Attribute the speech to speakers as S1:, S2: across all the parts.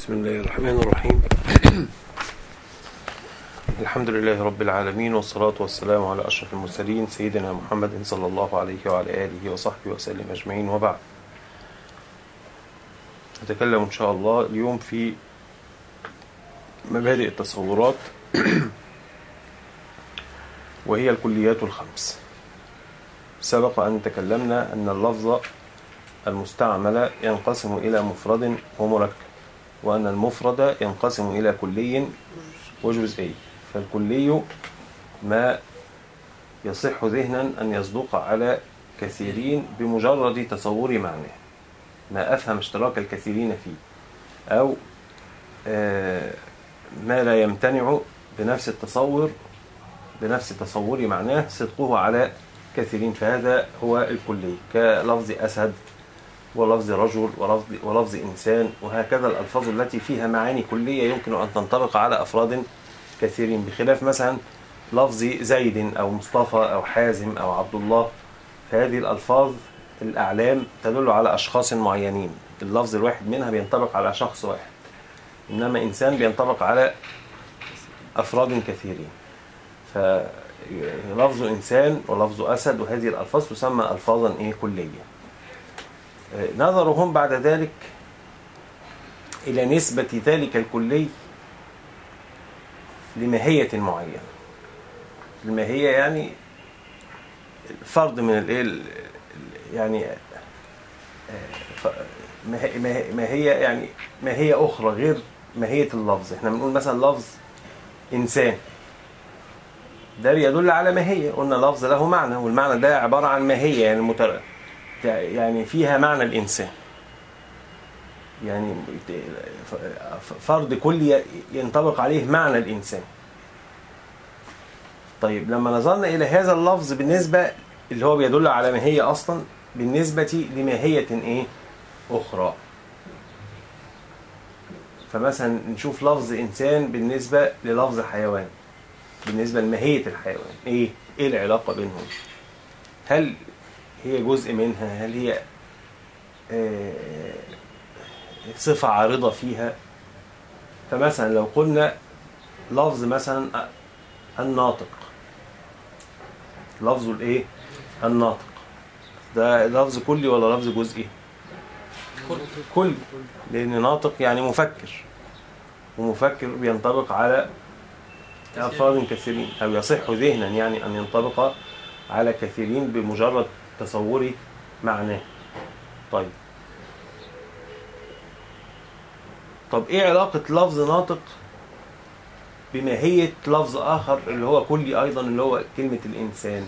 S1: بسم الله الرحمن الرحيم الحمد لله رب العالمين والصلاة والسلام على أشرف المرسلين سيدنا محمد صلى الله عليه وعلى آله وصحبه وسلم أجمعين وبعد نتكلم إن شاء الله اليوم في مبادئ التصورات وهي الكليات الخمس سبق أن تكلمنا أن اللفظ المستعمل ينقسم إلى مفرد ومركب وأن المفرد ينقسم إلى كلي وجزئي فالكلي ما يصح ذهنا أن يصدق على كثيرين بمجرد تصور معناه ما أفهم اشتراك الكثيرين فيه أو ما لا يمتنع بنفس التصور بنفس تصور معناه صدقه على كثيرين فهذا هو الكلي كلفظ أسد ولفظ رجل ولفظ, ولفظ إنسان وهكذا الألفاظ التي فيها معاني كلية يمكن أن تنطبق على أفراد كثيرين بخلاف مثلا لفظ زيد أو مصطفى أو حازم أو عبد الله فهذه الألفاظ الأعلام تدل على أشخاص معينين اللفظ الواحد منها بينطبق على شخص واحد إنما إنسان بينطبق على أفراد كثيرين فلفظ إنسان ولفظ أسد وهذه الألفاظ تسمى ألفاظا إيه كلية نظرهم بعد ذلك إلى نسبة ذلك الكلي لماهية معينة الماهية يعني فرد من الايه يعني ماهية يعني ماهية أخرى غير ماهية اللفظ احنا بنقول مثلا لفظ إنسان ده بيدل على ماهية قلنا لفظ له معنى والمعنى ده عبارة عن ماهية يعني متر... يعني فيها معنى الإنسان يعني فرد كلي ينطبق عليه معنى الإنسان طيب لما نظرنا إلى هذا اللفظ بالنسبة اللي هو بيدل على ماهية أصلا بالنسبة لماهية إيه أخرى فمثلا نشوف لفظ إنسان بالنسبة للفظ حيوان بالنسبة لماهية الحيوان إيه إيه العلاقة بينهم هل هي جزء منها هل هي صفة عارضة فيها فمثلا لو قلنا لفظ مثلا الناطق لفظ الايه الناطق ده لفظ كلي ولا لفظ جزئي كلي لان ناطق يعني مفكر ومفكر بينطبق على افراد كثيرين او يصح ذهنا يعني ان ينطبق على كثيرين بمجرد تصوري معناه طيب طب ايه علاقة لفظ ناطق بماهية لفظ آخر اللي هو كلي أيضا اللي هو كلمة الإنسان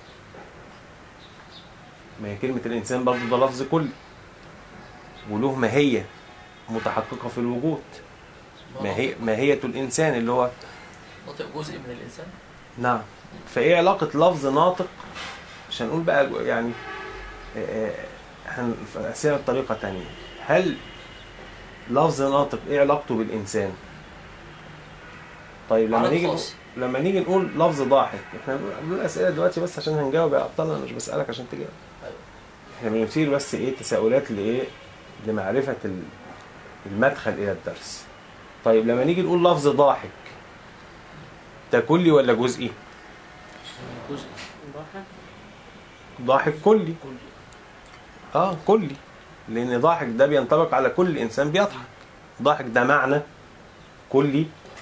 S1: ما هي كلمة الإنسان برضه ده لفظ كلي وله ماهية متحققة في الوجود ماهية ماهية الإنسان اللي هو
S2: ناطق جزء من الإنسان
S1: نعم فإيه علاقة لفظ ناطق مش هنقول بقى يعني هنقسمها بطريقة تانية هل لفظ ناطق ايه علاقته بالإنسان طيب لما نيجي لما نيجي نقول لفظ ضاحك احنا بنقول أسئلة دلوقتي بس عشان هنجاوب يا أبطال أنا مش بسألك عشان تجاوب احنا بنثير بس ايه تساؤلات لإيه لمعرفة المدخل إلى الدرس طيب لما نيجي نقول لفظ ضاحك ده كلي ولا جزئي؟
S2: جزء
S1: ضاحك كلي اه كلي لان ضاحك ده بينطبق على كل انسان بيضحك ضاحك ده معنى كلي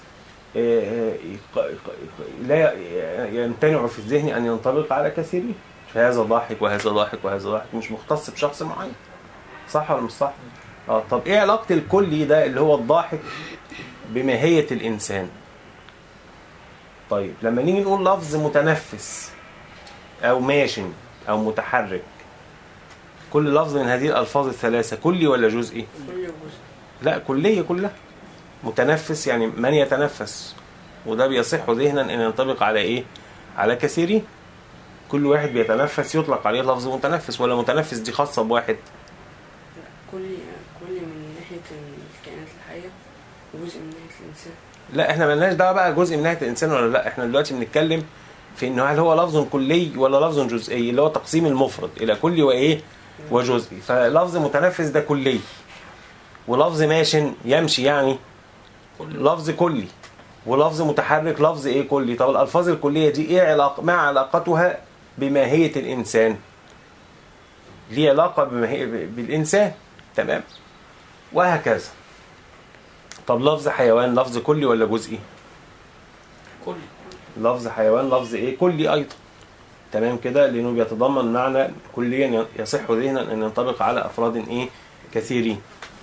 S1: لا يمتنع في الذهن ان ينطبق على كثيرين فهذا ضاحك وهذا ضاحك وهذا ضاحك مش مختص بشخص معين صح ولا مش صح اه طب ايه علاقه الكلي ده اللي هو الضاحك بماهيه الانسان طيب لما نيجي نقول لفظ متنفس او ماشن او متحرك كل لفظ من هذه الالفاظ الثلاثه كلي ولا جزئي لا كليه كلها متنفس يعني من يتنفس وده بيصح ذهنا ان ينطبق على ايه على كثيرين كل واحد بيتنفس يطلق عليه لفظ متنفس ولا متنفس دي خاصه بواحد
S3: كل كل من ناحيه الكائنات الحيه وجزء من ناحيه الانسان
S1: لا احنا مالناش دعوه بقى جزء من ناحيه الانسان ولا لا احنا دلوقتي بنتكلم في انه هل هو لفظ كلي ولا لفظ جزئي اللي هو تقسيم المفرد الى كلي وايه وجزئي فلفظ متنفس ده كلي ولفظ ماشن يمشي يعني
S2: كل
S1: لفظ كلي ولفظ متحرك لفظ ايه كلي طب الالفاظ الكليه دي ايه علاقه ما علاقتها بماهيه الانسان ليه علاقه بماهية بالانسان تمام وهكذا طب لفظ حيوان لفظ كلي ولا جزئي
S2: كل
S1: لفظ حيوان لفظ ايه كلي ايضا تمام كده لانه بيتضمن معنى كليا يصح ذهنا ان ينطبق على افراد ايه كثيرين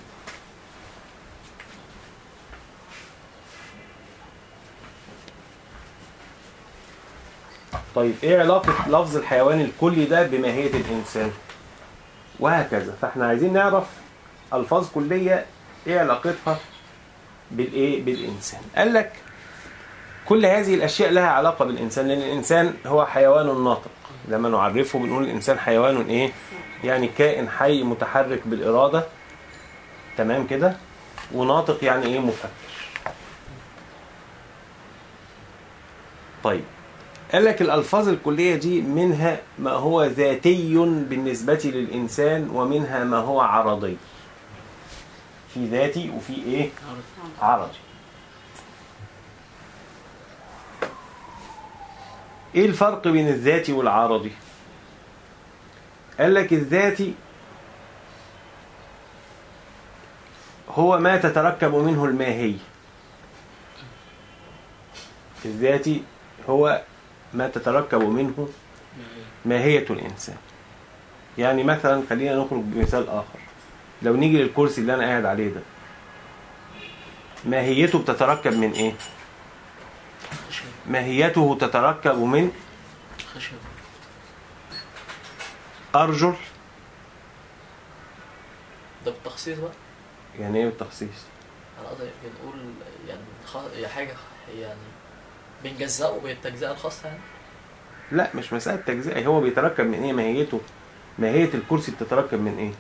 S1: طيب ايه علاقة لفظ الحيوان الكلي ده بماهية الانسان وهكذا فاحنا عايزين نعرف الفاظ كلية ايه علاقتها بالايه بالانسان قال لك كل هذه الاشياء لها علاقة بالانسان لان الانسان هو حيوان ناطق لما نعرفه بنقول الانسان حيوان ايه يعني كائن حي متحرك بالارادة تمام كده وناطق يعني ايه مفكر طيب قال لك الألفاظ الكلية دي منها ما هو ذاتي بالنسبة للإنسان ومنها ما هو عرضي في ذاتي وفي إيه عرضي إيه الفرق بين الذاتي والعرضي قال لك الذاتي هو ما تتركب منه الماهية الذاتي هو ما تتركب منه ماهية الإنسان يعني مثلا خلينا نخرج بمثال آخر لو نيجي للكرسي اللي أنا قاعد عليه ده ماهيته بتتركب من إيه؟
S2: خشب
S1: ماهيته تتركب من
S2: خشب
S1: أرجل
S2: ده بالتخصيص بقى
S1: يعني إيه بالتخصيص؟
S2: انا قصدي بنقول يعني خ... هي حاجه يعني بنجزأه بالتجزئه الخاصه يعني
S1: لا مش مسألة تجزئة هو بيتركب من إيه ماهيته؟ ماهية الكرسي بتتركب من إيه؟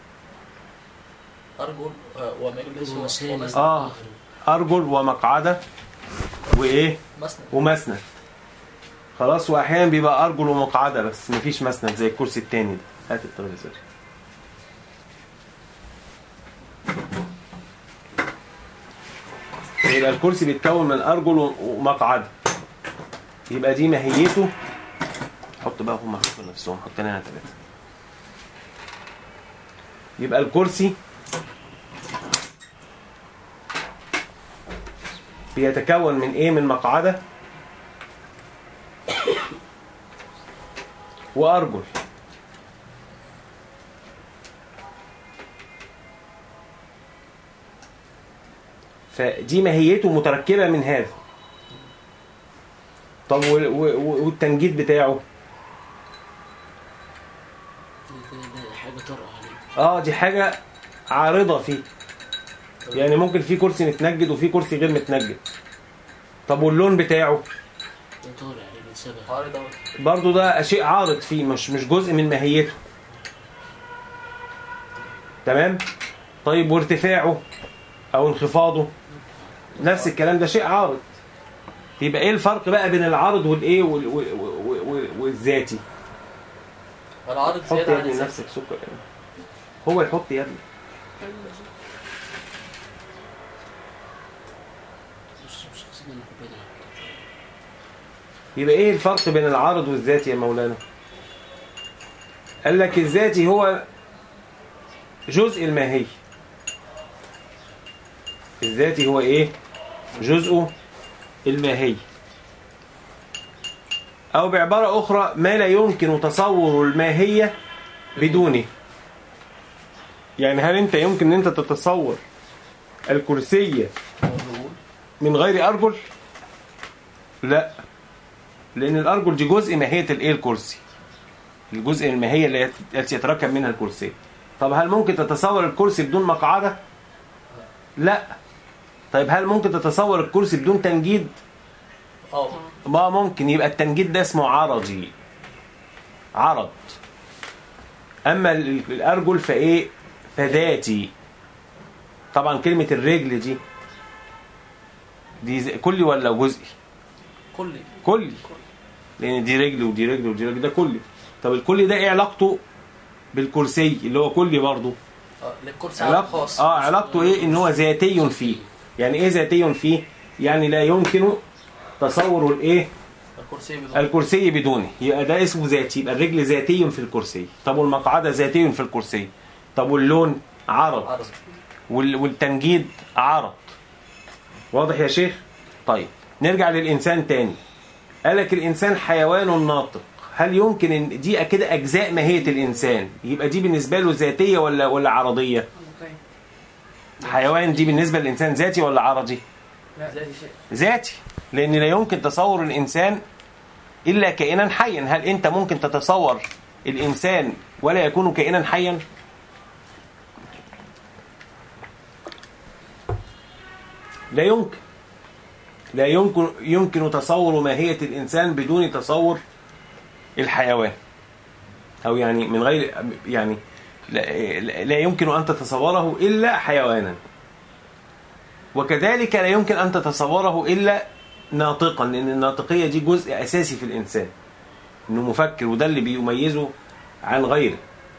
S2: ارجل آه، ومجلس و-
S4: وسائل
S2: ومسند
S1: آه أرجل ومقعدة وإيه؟
S2: مسند
S1: ومسند خلاص واحيانا بيبقى ارجل ومقعده بس مفيش مسند زي الكرسي التاني ده هات الترابيزه دي. يبقى الكرسي بيتكون من ارجل ومقعده يبقى دي ماهيته حط بقى هم حطوا نفسهم حط لنا ثلاثه يبقى الكرسي بيتكون من ايه من مقعده وأرجل فدي ماهيته متركبة من هذا طب وال- و- و- والتنجيد بتاعه
S4: ده- ده حاجة طرقة عليه
S1: اه دي حاجة عارضة فيه يعني ممكن في كرسي متنجد وفي كرسي غير متنجد طب واللون بتاعه
S4: ده طالع عليه بيتسبح
S2: عارض أوي.
S1: برضو ده شيء عارض فيه مش مش جزء من ماهيته تمام طيب وارتفاعه او انخفاضه نفس الكلام ده شيء عارض يبقى ايه الفرق بقى بين العارض والايه وال- وال- وال- وال- والذاتي
S2: العارض
S1: حط
S2: زياده
S1: يا
S2: عن
S1: ابني
S2: الذات
S1: نفسك سكر هو يحط يا ابني
S4: بص بص سيبنا من الكوباية دي.
S1: يبقى ايه الفرق بين العارض والذاتي يا مولانا قال لك الذاتي هو جزء الماهية الذاتي هو ايه جزء الماهية او بعبارة اخرى ما لا يمكن تصور الماهية بدونه يعني هل انت يمكن ان انت تتصور الكرسية من غير ارجل لا لان الارجل دي جزء ماهيه الايه الكرسي الجزء الماهيه اللي يت- التي يتركب منها الكرسي طب هل ممكن تتصور الكرسي بدون مقعده لا طيب هل ممكن تتصور الكرسي بدون تنجيد
S2: اه
S1: ما ممكن يبقى التنجيد ده اسمه عرضي عرض اما ال- ال- الارجل فايه فذاتي طبعا كلمه الرجل دي دي زي- كلي ولا جزئي
S2: كلي
S1: كلي لان دي رجل ودي رجل ودي رجل ده كلي طب الكلي ده ايه علاقته بالكرسي اللي هو كلي برضه
S2: اه للكرسي عالم
S1: علاقته
S2: خاص
S1: اه علاقته ايه ان هو ذاتي فيه يعني ايه ذاتي فيه يعني لا يمكن تصور الايه
S2: الكرسي بدون
S1: الكرسي بدونه يبقى ده اسمه ذاتي يبقى الرجل ذاتي في الكرسي طب والمقعده ذاتي في الكرسي طب واللون عرض
S2: عرض
S1: وال- والتنجيد عرض واضح يا شيخ طيب نرجع للإنسان تاني قالك الإنسان حيوان ناطق هل يمكن ان دي كده أجزاء ماهية الإنسان يبقى دي بالنسبة له ذاتية ولا ولا عرضية
S3: طيب
S1: حيوان دي بالنسبة للإنسان ذاتي ولا عرضي
S3: لا
S2: ذاتي.
S3: دي شيء
S1: ذاتي لأن لا يمكن تصور الإنسان إلا كائنا حيا هل أنت ممكن تتصور الإنسان ولا يكون كائنا حيا لا يمكن لا يمكن يمكن تصور ماهية الإنسان بدون تصور الحيوان أو يعني من غير يعني لا, لا يمكن أن تتصوره إلا حيوانا وكذلك لا يمكن أن تتصوره إلا ناطقا لأن الناطقية دي جزء أساسي في الإنسان إنه مفكر وده اللي بيميزه عن غيره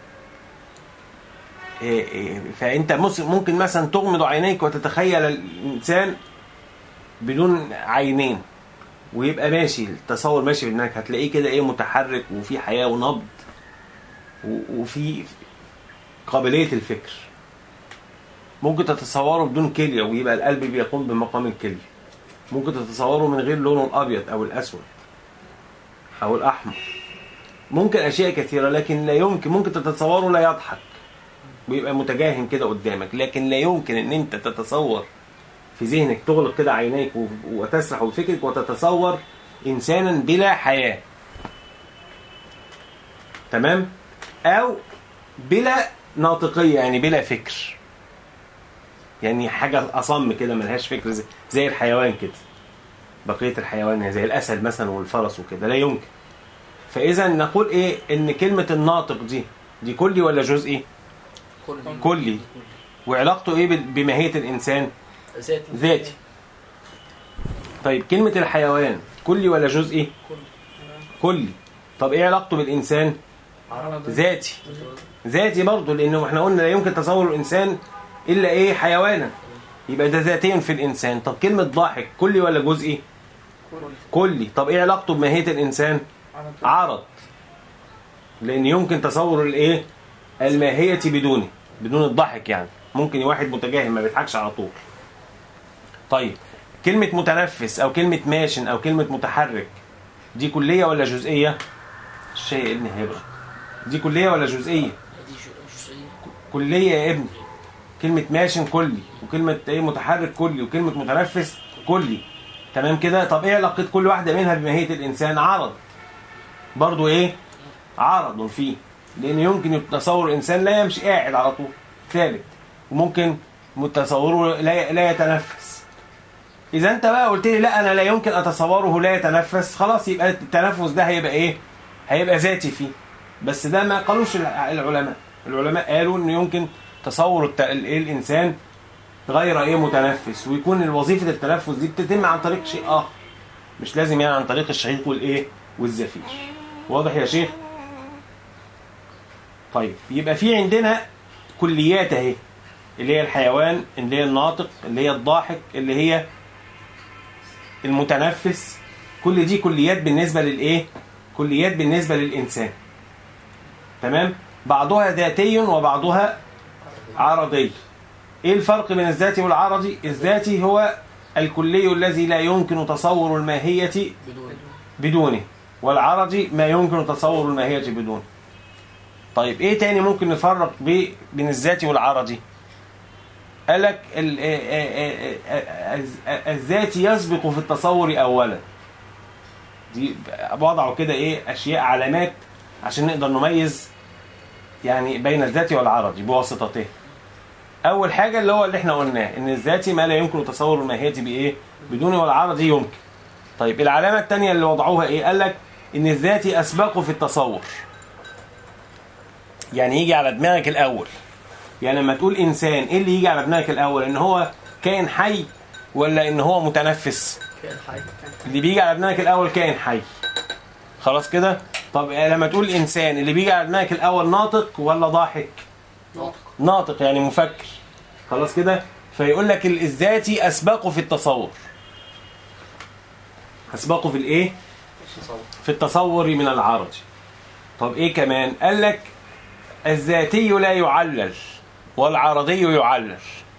S1: إيه إيه، فأنت مس- ممكن مثلا تغمض عينيك وتتخيل الإنسان بدون عينين ويبقى ماشي التصور ماشي في دماغك هتلاقيه كده ايه متحرك وفي حياه ونبض و- وفي قابليه الفكر ممكن تتصوره بدون كليه ويبقى القلب بيقوم بمقام الكليه ممكن تتصوره من غير لونه الابيض او الاسود او الاحمر ممكن اشياء كثيره لكن لا يمكن ممكن تتصوره لا يضحك ويبقى متجاهم كده قدامك لكن لا يمكن ان انت تتصور في ذهنك تغلق كده عينيك و- وتسرح بفكرك وتتصور انسانا بلا حياه تمام او بلا ناطقيه يعني بلا فكر يعني حاجه اصم كده ملهاش فكر زي, زي الحيوان كده بقيه الحيوان يعني زي الاسد مثلا والفرس وكده لا يمكن فاذا نقول ايه ان كلمه الناطق دي دي كلي ولا جزئي
S2: كل
S1: كلي وعلاقته ايه بال- بماهيه الانسان
S2: ذاتي
S1: ذاتي طيب كلمة الحيوان كلي ولا جزئي؟ كلي طب ايه علاقته بالإنسان؟
S2: عرض
S1: ذاتي ذاتي برضه لأنه احنا قلنا لا يمكن تصور الإنسان إلا ايه حيوانا يبقى ده ذاتي في الإنسان طب كلمة ضاحك كلي ولا جزئي؟ كلي طب ايه علاقته بماهية الإنسان؟ عرض لأن يمكن تصور الايه؟ الماهية بدونه بدون الضحك يعني ممكن واحد متجاهل ما بيضحكش على طول طيب كلمة متنفس أو كلمة ماشن أو كلمة متحرك دي كلية ولا جزئية؟ الشيء يا ابني هيبقى دي كلية ولا جزئية؟
S4: دي جو- جزئية
S1: كلية يا ابني كلمة ماشن كلي وكلمة ايه متحرك كلي وكلمة متنفس كلي تمام كده طب ايه علاقة كل واحدة منها بماهية الإنسان عرض برضو ايه عرض فيه لأن يمكن تصور الإنسان لا يمشي قاعد على طول ثابت وممكن متصوره لا لا يتنفس إذا أنت بقى قلت لي لا أنا لا يمكن أتصوره لا يتنفس خلاص يبقى التنفس ده هيبقى إيه؟ هيبقى ذاتي فيه بس ده ما قالوش الع- العلماء العلماء قالوا إنه يمكن تصور الت... الإيه الإنسان غير إيه متنفس ويكون وظيفة التنفس دي بتتم عن طريق شيء آخر مش لازم يعني عن طريق الشهيق والإيه والزفير واضح يا شيخ؟ طيب يبقى في عندنا كليات اهي اللي هي الحيوان اللي هي الناطق اللي هي الضاحك اللي هي المتنفس كل دي كليات بالنسبة للإيه؟ كليات بالنسبة للإنسان تمام؟ بعضها ذاتي وبعضها عرضي إيه الفرق بين الذاتي والعرضي؟ الذاتي هو الكلي الذي لا يمكن تصور الماهية
S2: بدون
S1: بدونه والعرضي ما يمكن تصور الماهية بدونه طيب ايه تاني ممكن نفرق بي- بين الذاتي والعرضي قال لك ال- آه، آه، آه، آه، الذاتي يسبق في التصور اولا دي وضعوا كده ايه اشياء علامات عشان نقدر نميز يعني بين الذاتي والعرضي بواسطته اول حاجه اللي هو اللي احنا قلناه ان الذاتي ما لا يمكن تصور الماهيه بايه بدونه والعرضي يمكن طيب العلامة الثانية اللي وضعوها ايه؟ قال لك ان الذاتي اسبقه في التصور. يعني يجي على دماغك الاول. يعني لما تقول انسان ايه اللي يجي على دماغك الاول؟ ان هو كائن حي ولا ان هو متنفس؟
S2: كائن حي
S1: اللي بيجي على دماغك الاول كائن حي. خلاص كده؟ طب لما تقول انسان اللي بيجي على دماغك الاول ناطق ولا ضاحك؟
S2: ناطق
S1: ناطق يعني مفكر خلاص كده فيقول لك ال- الذاتي اسبقه في التصور اسبقه في الايه
S2: تصور
S1: في التصور من العرج طب ايه كمان قال لك الذاتي لا يعلل والعرضي يعلل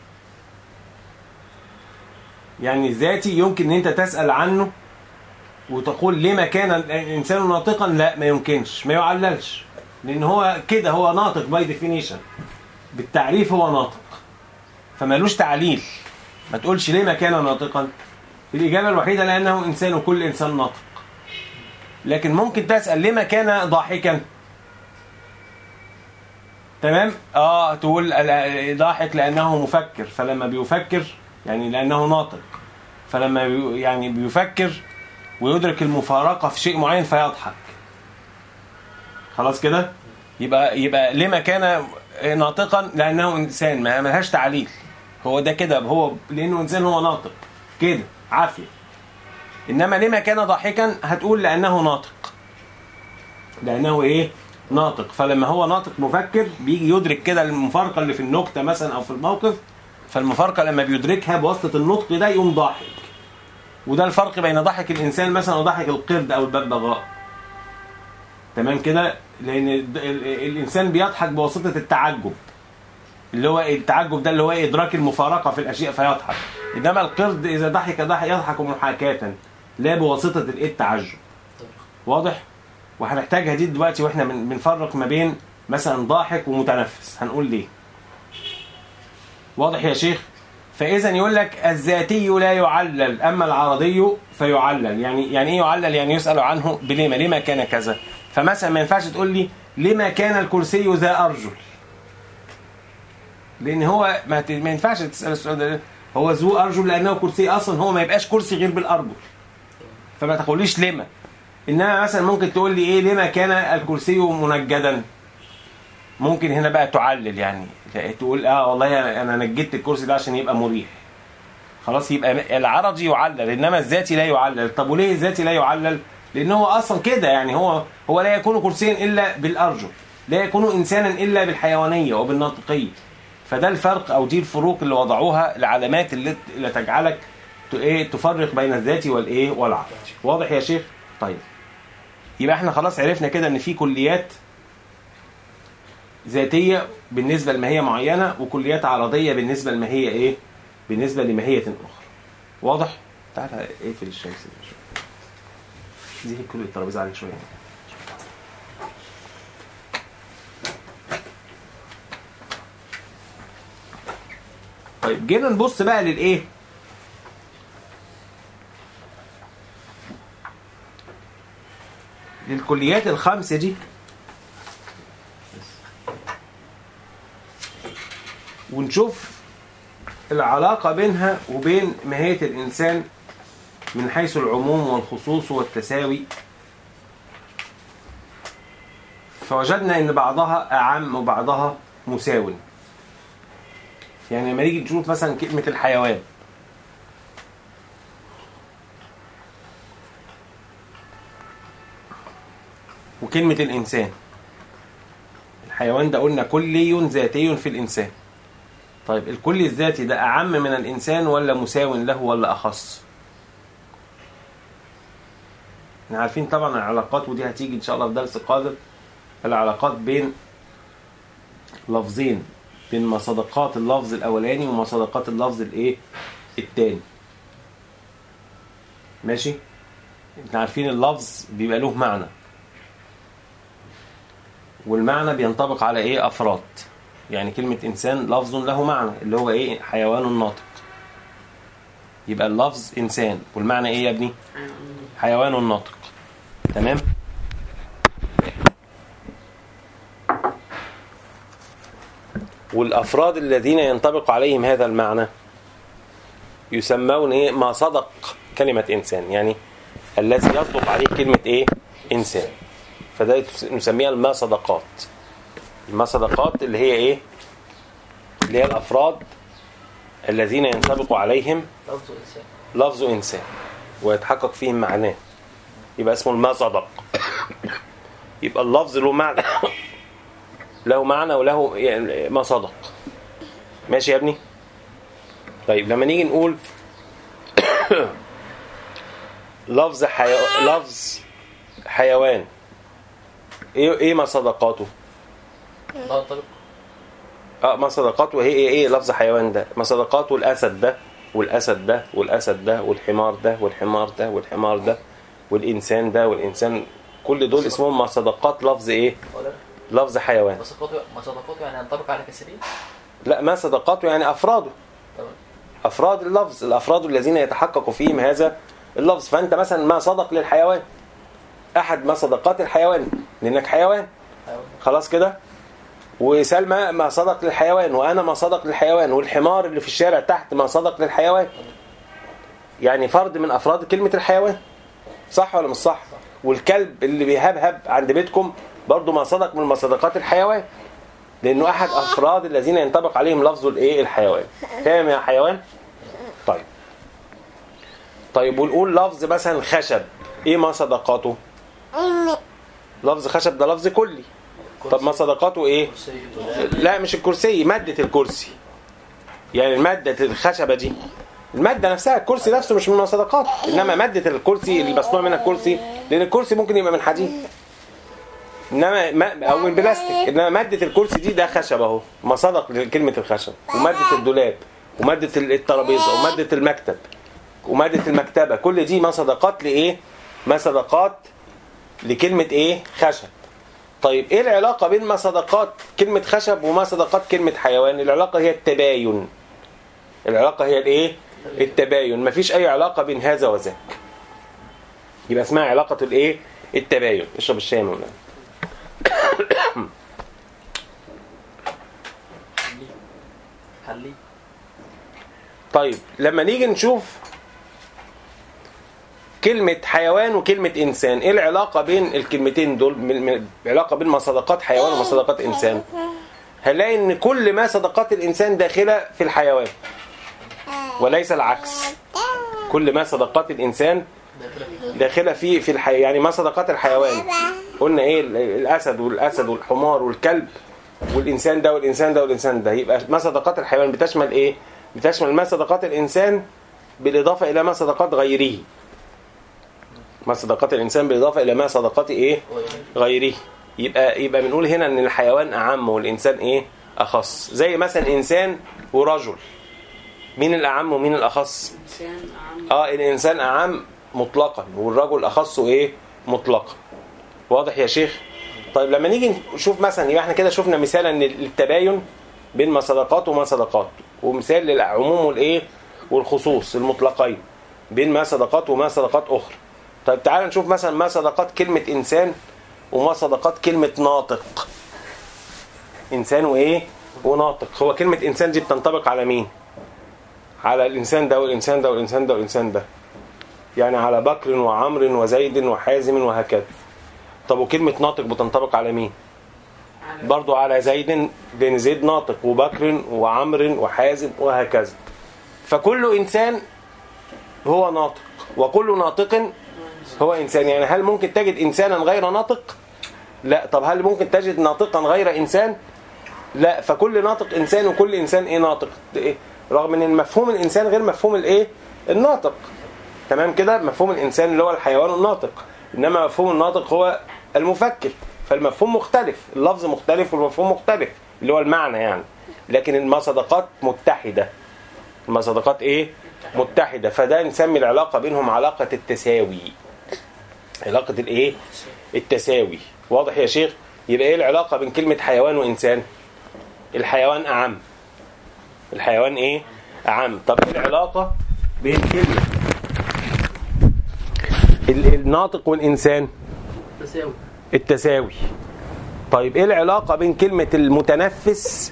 S1: يعني الذاتي يمكن ان انت تسأل عنه وتقول لما كان الانسان ناطقا لا ما يمكنش ما يعللش لان هو كده هو ناطق باي ديفينيشن بالتعريف هو ناطق فمالوش تعليل ما تقولش لما كان ناطقا الإجابة الوحيدة لأنه إنسان وكل إنسان ناطق لكن ممكن تسأل لما كان ضاحكا تمام اه تقول ال- ضاحك لأنه مفكر فلما بيفكر يعني لأنه ناطق فلما بي يعني بيفكر ويدرك المفارقة في شيء معين فيضحك خلاص كده يبقى يبقى لما كان ناطقا لأنه إنسان ما ملهاش تعليل هو ده كده هو لأنه إنسان هو ناطق كده عافية إنما لما كان ضاحكا هتقول لأنه ناطق لأنه إيه ناطق فلما هو ناطق مفكر بيجي يدرك كده المفارقة اللي في النكتة مثلا أو في الموقف فالمفارقة لما بيدركها بواسطة النطق ده يقوم ضاحك وده الفرق بين ضحك الإنسان مثلا وضحك القرد أو الببغاء تمام كده لأن ال- ال- الإنسان بيضحك بواسطة التعجب اللي هو التعجب ده اللي هو إدراك المفارقة في الأشياء فيضحك إنما القرد إذا ضحك ضحك يضحك محاكاة لا بواسطة الإيه التعجب واضح؟ وهنحتاجها دي دلوقتي واحنا بن- بنفرق ما بين مثلا ضاحك ومتنفس هنقول ليه واضح يا شيخ فاذا يقول لك الذاتي لا يعلل اما العرضي فيعلل يعني يعني ايه يعلل يعني يسال عنه بلما لما كان كذا فمثلا ما ينفعش تقول لي لما كان الكرسي ذا ارجل لان هو ما, ت- ما ينفعش تسال السؤال ده هو ذو ارجل لانه كرسي اصلا هو ما يبقاش كرسي غير بالارجل فما تقوليش لما انما مثلا ممكن تقول لي ايه لما كان الكرسي منجدا ممكن هنا بقى تعلل يعني تقول اه والله انا نجدت الكرسي ده عشان يبقى مريح خلاص يبقى العرضي يعلل انما الذاتي لا يعلل طب وليه الذاتي لا يعلل لان هو اصلا كده يعني هو هو لا يكون كرسيا الا بالارجل لا يكون انسانا الا بالحيوانيه وبالناطقيه فده الفرق او دي الفروق اللي وضعوها العلامات اللي, اللي تجعلك ت- ايه تفرق بين الذاتي والايه والعرضي واضح يا شيخ طيب يبقى احنا خلاص عرفنا كده ان في كليات ذاتية بالنسبة لماهية معينة وكليات عرضية بالنسبة لماهية ايه بالنسبة لماهية اخرى واضح تعالى اقفل الشمس دي شوية. دي كل الترابيزة عليك شوية طيب جينا نبص بقى للايه للكليات الخمسة دي ونشوف العلاقة بينها وبين ماهية الإنسان من حيث العموم والخصوص والتساوي فوجدنا ان بعضها اعم وبعضها مساو يعني لما نيجي نشوف مثلا كلمة الحيوان وكلمة الإنسان الحيوان ده قلنا كلي ذاتي في الإنسان طيب الكلي الذاتي ده أعم من الإنسان ولا مساو له ولا أخص احنا عارفين طبعا العلاقات ودي هتيجي إن شاء الله في درس قادم العلاقات بين لفظين بين مصادقات اللفظ الأولاني ومصادقات اللفظ الإيه التاني ماشي احنا عارفين اللفظ بيبقى له معنى والمعنى بينطبق على ايه افراد يعني كلمة انسان لفظ له معنى اللي هو ايه حيوان ناطق يبقى اللفظ انسان والمعنى ايه يا ابني حيوان ناطق تمام والافراد الذين ينطبق عليهم هذا المعنى يسمون ايه ما صدق كلمة انسان يعني الذي يصدق عليه كلمة ايه انسان فده نسميها الما صدقات الما صدقات اللي هي ايه اللي هي الافراد الذين ينطبق عليهم
S2: لفظ انسان
S1: لفظ انسان ويتحقق فيهم معناه يبقى اسمه الما صدق يبقى اللفظ له معنى له معنى وله يعني ما صدق ماشي يا ابني طيب لما نيجي نقول لفظ حيو... لفظ حيوان ايه ايه ما صدقاته
S2: لا ينطبق
S1: اه ما صدقاته هي ايه ايه لفظ حيوان ده ما صدقاته الاسد ده والاسد ده والاسد ده والحمار ده والحمار ده والحمار ده والانسان ده والانسان كل دول اسمهم ما صدقات لفظ ايه
S2: ولا
S1: لفظ حيوان
S2: ما صدقاته ما صدقاته يعني ينطبق على كثيرين
S1: لا ما صدقاته يعني افراده
S2: تمام
S1: افراد اللفظ الافراد الذين يتحقق فيهم هذا اللفظ فانت مثلا ما صدق للحيوان احد ما صدقات الحيوان لانك حيوان
S2: حيوان
S1: خلاص كده وسلمى ما صدق للحيوان وانا ما صدق للحيوان والحمار اللي في الشارع تحت ما صدق للحيوان يعني فرد من افراد كلمه الحيوان صح ولا مش صح والكلب اللي بيهبهب عند بيتكم برضه ما صدق من مصدقات الحيوان لانه احد افراد الذين ينطبق عليهم لفظ الايه الحيوان فاهم يا حيوان طيب طيب ونقول لفظ مثلا خشب ايه ما صدقاته لفظ خشب ده لفظ كلي طب ما صدقاته ايه
S2: كرسي دولاب
S1: لا مش الكرسي مادة الكرسي يعني مادة الخشبة دي المادة نفسها الكرسي نفسه مش من الصدقات انما مادة الكرسي اللي مصنوع منها الكرسي لان الكرسي ممكن يبقى من حديد انما ما او من بلاستيك انما مادة الكرسي دي ده خشب اهو ما صدق لكلمة الخشب ومادة الدولاب ومادة الترابيزة ومادة المكتب ومادة المكتبة كل دي ما صدقات لايه ما صدقات لكلمة ايه خشب طيب ايه العلاقة بين ما صدقات كلمة خشب وما صدقات كلمة حيوان العلاقة هي التباين العلاقة هي الايه التباين مفيش اي علاقة بين هذا وذاك يبقى اسمها علاقة الايه التباين اشرب الشاي يا مولانا
S2: حلي
S1: طيب لما نيجي نشوف كلمة حيوان وكلمة إنسان إيه العلاقة بين الكلمتين دول من- من- العلاقة بين ما صدقات حيوان وما صدقات إنسان هنلاقي إن كل ما صدقات الإنسان داخلة في الحيوان وليس العكس كل ما صدقات الإنسان داخلة في في الحي... يعني ما صدقات الحيوان قلنا إيه ال- الأسد والأسد والحمار والكلب والإنسان ده والإنسان ده والإنسان ده يبقى ما صدقات الحيوان بتشمل إيه بتشمل ما صدقات الإنسان بالإضافة إلى ما صدقات غيره ما صدقات الإنسان بالإضافة إلى ما صدقات إيه غيره يبقى يبقى بنقول هنا ان الحيوان اعم والانسان ايه اخص زي مثلا انسان ورجل مين الاعم ومين الاخص
S3: إنسان عام
S1: اه الانسان اعم مطلقا والرجل اخص ايه مطلقا واضح يا شيخ طيب لما نيجي نشوف مثلا يبقى احنا كده شفنا مثالا للتباين بين ما صدقات وما صدقات ومثال للعموم والايه والخصوص المطلقين بين ما صدقات وما صدقات اخرى طيب تعال نشوف مثلا ما صدقات كلمة انسان وما صدقات كلمة ناطق انسان وايه وناطق هو كلمة انسان دي بتنطبق على مين على الانسان ده والانسان ده والانسان ده والانسان ده يعني على بكر وعمر وزيد وحازم وهكذا طب وكلمة ناطق بتنطبق على مين
S3: على
S1: برضو على زيد لان زيد ناطق وبكر وعمر وحازم وهكذا فكل انسان هو ناطق وكل ناطق هو انسان يعني هل ممكن تجد انسانا غير ناطق لا طب هل ممكن تجد ناطقا غير انسان لا فكل ناطق انسان وكل انسان ايه ناطق إيه؟ رغم ان مفهوم الانسان غير مفهوم الايه الناطق تمام كده مفهوم الانسان اللي هو الحيوان الناطق انما مفهوم الناطق هو المفكر فالمفهوم مختلف اللفظ مختلف والمفهوم مختلف اللي هو المعنى يعني لكن المصدقات متحده المصدقات ايه متحده فده نسمي العلاقه بينهم علاقه التساوي علاقه الايه التساوي واضح يا شيخ يبقى ايه العلاقه بين كلمه حيوان وانسان الحيوان اعم الحيوان ايه اعم طب ايه العلاقه بين كلمه ال- الناطق والانسان
S2: تساوي
S1: التساوي طيب ايه العلاقه بين كلمه المتنفس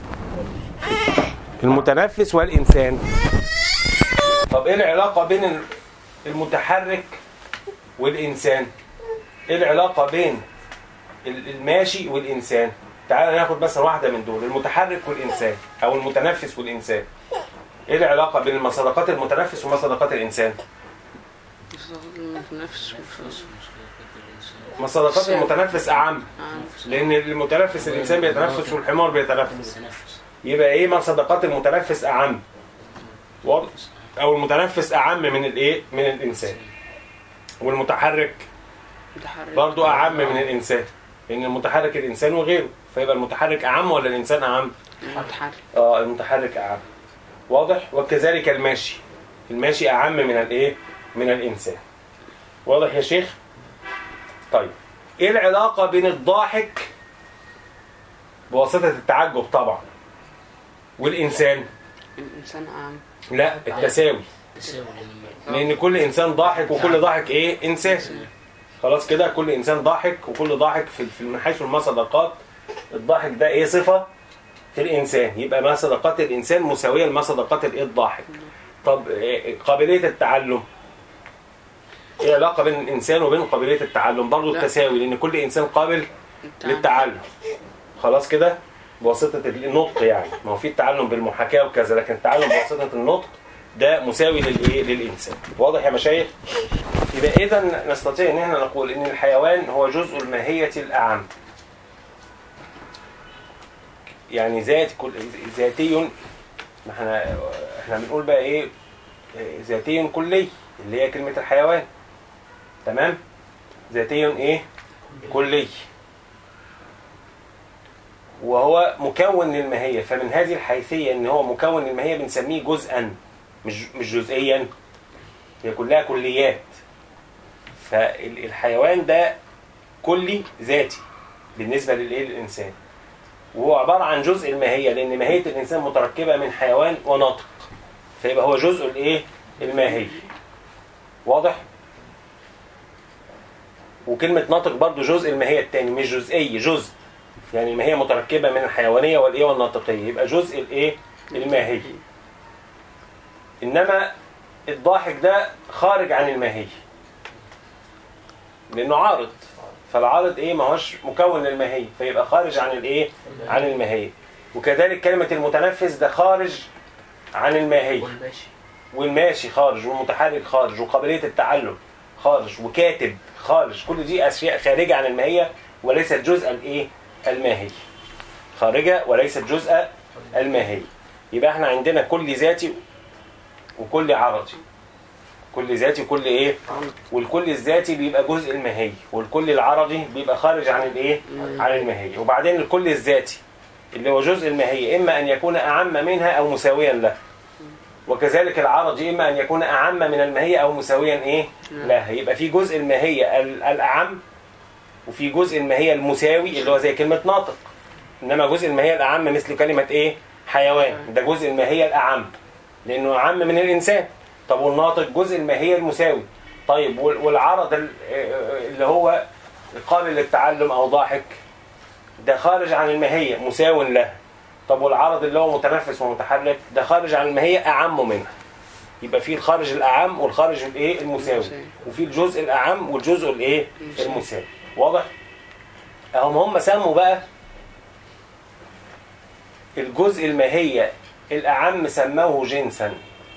S1: المتنفس والانسان طب ايه العلاقه بين ال- المتحرك والانسان ايه العلاقه بين ال- الماشي والانسان تعال ناخد مثلا واحده من دول المتحرك والانسان او المتنفس والانسان ايه العلاقه بين صدقات المتنفس وما صدقات الانسان
S3: المتنفس
S4: نفس مشكلة الإنسان
S1: مصداقات المتنفس اعم
S3: عام
S1: لان المتنفس الانسان بيتنفس والحمار بيتنفس
S4: تنفس
S1: يبقى ايه مصداقات المتنفس اعم واضح او المتنفس اعم من الايه من الانسان والمتحرك
S3: متحرك
S1: برضو اعم من الانسان لان المتحرك الانسان وغيره فيبقى المتحرك اعم ولا الانسان اعم
S3: متحرك
S1: اه المتحرك اعم واضح وكذلك الماشي الماشي اعم من الايه من الانسان واضح يا شيخ طيب ايه العلاقه بين الضاحك بواسطه التعجب طبعا والانسان
S3: الإنسان عام
S1: لا التساوي
S4: تساوي لما
S1: لان كل انسان ضاحك وكل ضاحك ايه انسان خلاص كده كل انسان ضاحك وكل ضاحك في في- من حيث المصداقات الضاحك ده ايه صفه في الانسان يبقى ما صداقات الانسان مساويه لما صداقات الايه الضاحك طب إيه قابليه التعلم ايه علاقه بين الانسان وبين قابليه التعلم برضه
S3: لا.
S1: التساوي لان كل انسان قابل
S3: التعامل.
S1: للتعلم خلاص كده بواسطه النطق يعني ما هو في التعلم بالمحاكاه وكذا لكن التعلم بواسطه النطق ده مساوي للايه للانسان واضح يا مشايخ يبقى اذا نستطيع ان احنا نقول ان الحيوان هو جزء الماهيه الاعم يعني ذات كل ذاتي ما احنا احنا بنقول بقى ايه ذاتي كلي اللي هي كلمه الحيوان تمام ذاتي ايه كلي وهو مكون للماهيه فمن هذه الحيثيه ان هو مكون للماهيه بنسميه جزءا مش مش جزئيا هي كلها كليات فالحيوان ده كلي ذاتي بالنسبه للايه للانسان وهو عباره عن جزء الماهيه لان ماهيه الانسان متركبه من حيوان وناطق فيبقى هو جزء الايه الماهيه واضح وكلمه ناطق برضو جزء الماهيه الثاني مش جزئي جزء يعني الماهيه متركبه من الحيوانيه والايه والناطقيه يبقى جزء الايه الماهيه انما الضاحك ده خارج عن الماهيه لانه عارض فالعارض ايه ما هوش مكون للماهيه فيبقى خارج عن الايه عن الماهيه وكذلك كلمه المتنفس ده خارج عن الماهيه
S2: والماشي
S1: والماشي خارج والمتحرك خارج وقابليه التعلم خارج وكاتب خارج كل دي اشياء خارجه عن الماهيه وليست جزء الايه الماهي خارجه وليست جزء الماهي يبقى احنا عندنا كل ذاتي وكل عرضي كل ذاتي وكل ايه والكل الذاتي بيبقى جزء الماهي والكل العرضي بيبقى خارج عن الايه عن الماهي وبعدين الكل الذاتي اللي هو جزء الماهي اما ان يكون اعم منها او مساويا له وكذلك العرضي اما ان يكون اعم من الماهيه او مساويا ايه لا يبقى في جزء الماهيه ال- الاعم وفي جزء الماهيه المساوي اللي هو زي كلمه ناطق انما جزء الماهيه الاعم مثل كلمه ايه حيوان ده جزء الماهيه الاعم لانه اعم من الانسان طب والناطق جزء الماهيه المساوي طيب وال- والعرض ال- اللي هو قابل للتعلم او ضاحك ده خارج عن الماهيه مساو له طب والعرض اللي هو متنفس ومتحرك ده خارج عن الماهيه اعم منها يبقى في الخارج الاعم والخارج الايه المساوي
S3: المساوي.
S1: وفي الجزء الاعم والجزء الايه المساوي واضح اهم هم سموا بقى الجزء الماهيه الاعم سموه جنسا